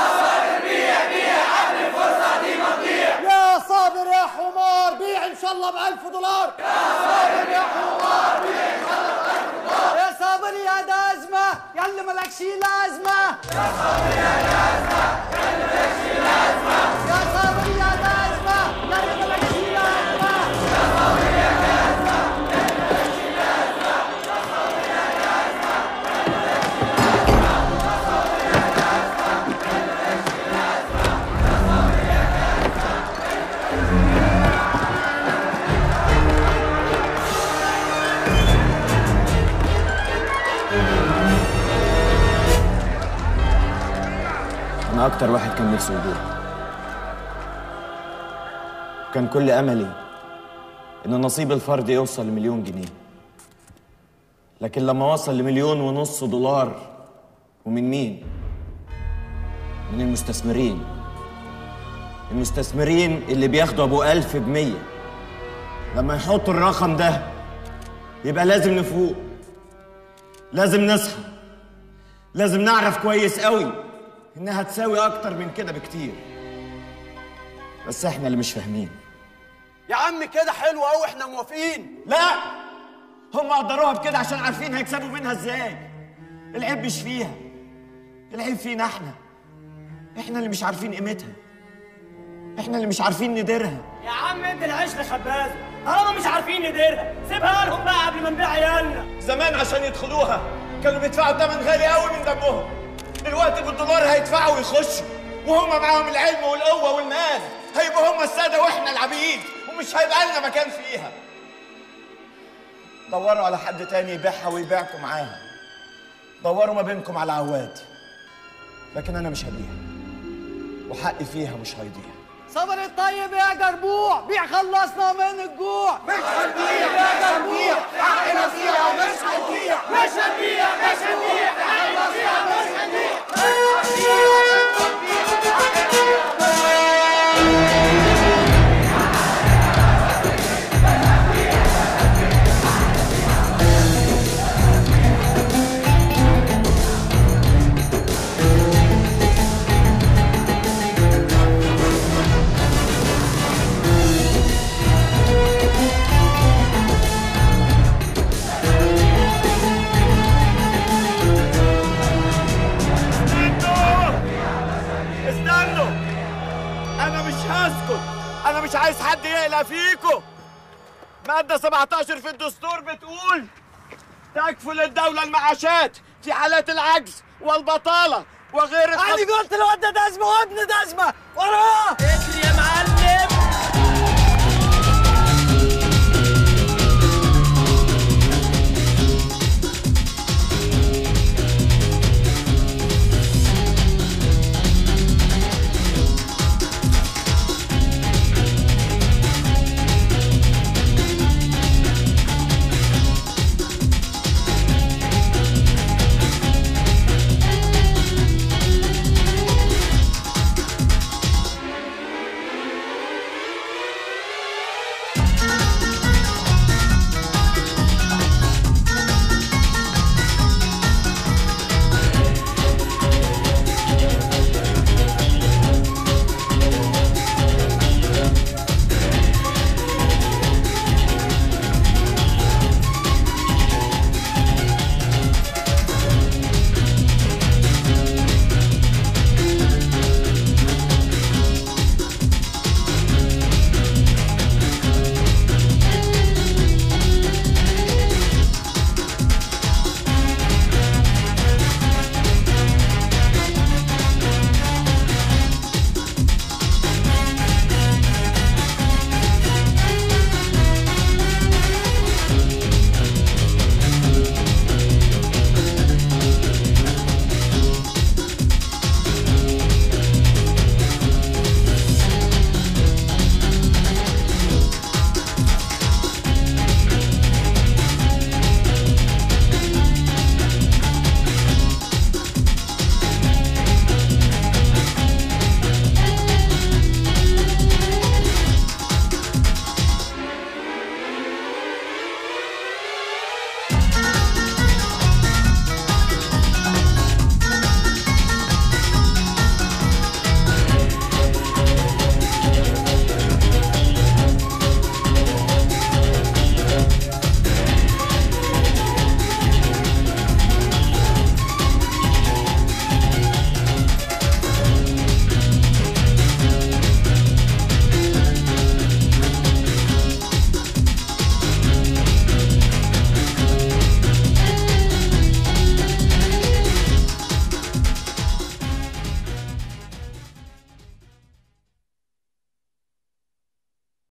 يا صابر يا حمار بيع ان شاء الله ب 1000 دولار يا صابر يا حمار بيع ان شاء الله ب 1000 دولار يا صابر يا دازمه يا اللي مالكش لازمه يا صابر يا دازمه يا اللي مالكش لازمه يا صابر يا دازمه يا اللي مالكش لازمه يا صابر يا دازمه يا اللي مالكش لازمه يا صابر يا دازمه انا اكتر واحد كان نفسه يبيع كان كل املي ان نصيب الفرد يوصل لمليون جنيه لكن لما وصل لمليون ونص دولار ومن مين من المستثمرين المستثمرين اللي بياخدوا ابو ألف بمية لما يحطوا الرقم ده يبقى لازم نفوق لازم نصحى لازم نعرف كويس قوي انها تساوي اكتر من كده بكتير بس احنا اللي مش فاهمين يا عم كده حلو قوي احنا موافقين لا هم قدروها بكده عشان عارفين هيكسبوا منها ازاي العيب مش فيها العيب فينا احنا احنا اللي مش عارفين قيمتها احنا اللي مش عارفين نديرها يا عم انت العيش لخبازة طالما مش عارفين نديرها سيبها لهم بقى قبل ما نبيع عيالنا زمان عشان يدخلوها كانوا بيدفعوا ثمن غالي قوي من دمهم دلوقتي بالدولار هيدفعوا ويخشوا وهم معاهم العلم والقوة والمال هيبقوا هم السادة واحنا العبيد ومش هيبقى لنا مكان فيها دوروا على حد تاني يبيعها ويبيعكم معاها دوروا ما بينكم على عواد لكن انا مش هبيعها وحقي فيها مش هيضيع صبر الطيب يا جربوع بيع خلصنا من الجوع مش هنبيع يا جربوع حقنا فيها مش هنبيع مش هنبيع مش هنبيع حقنا فيها مش استنوا انا مش هسكت انا مش عايز حد يقلق فيكم مادة 17 في الدستور بتقول تكفل الدولة المعاشات في حالات العجز والبطالة وغير انا قلت الواد ده دزمه وابن دزمه وراه اجري يا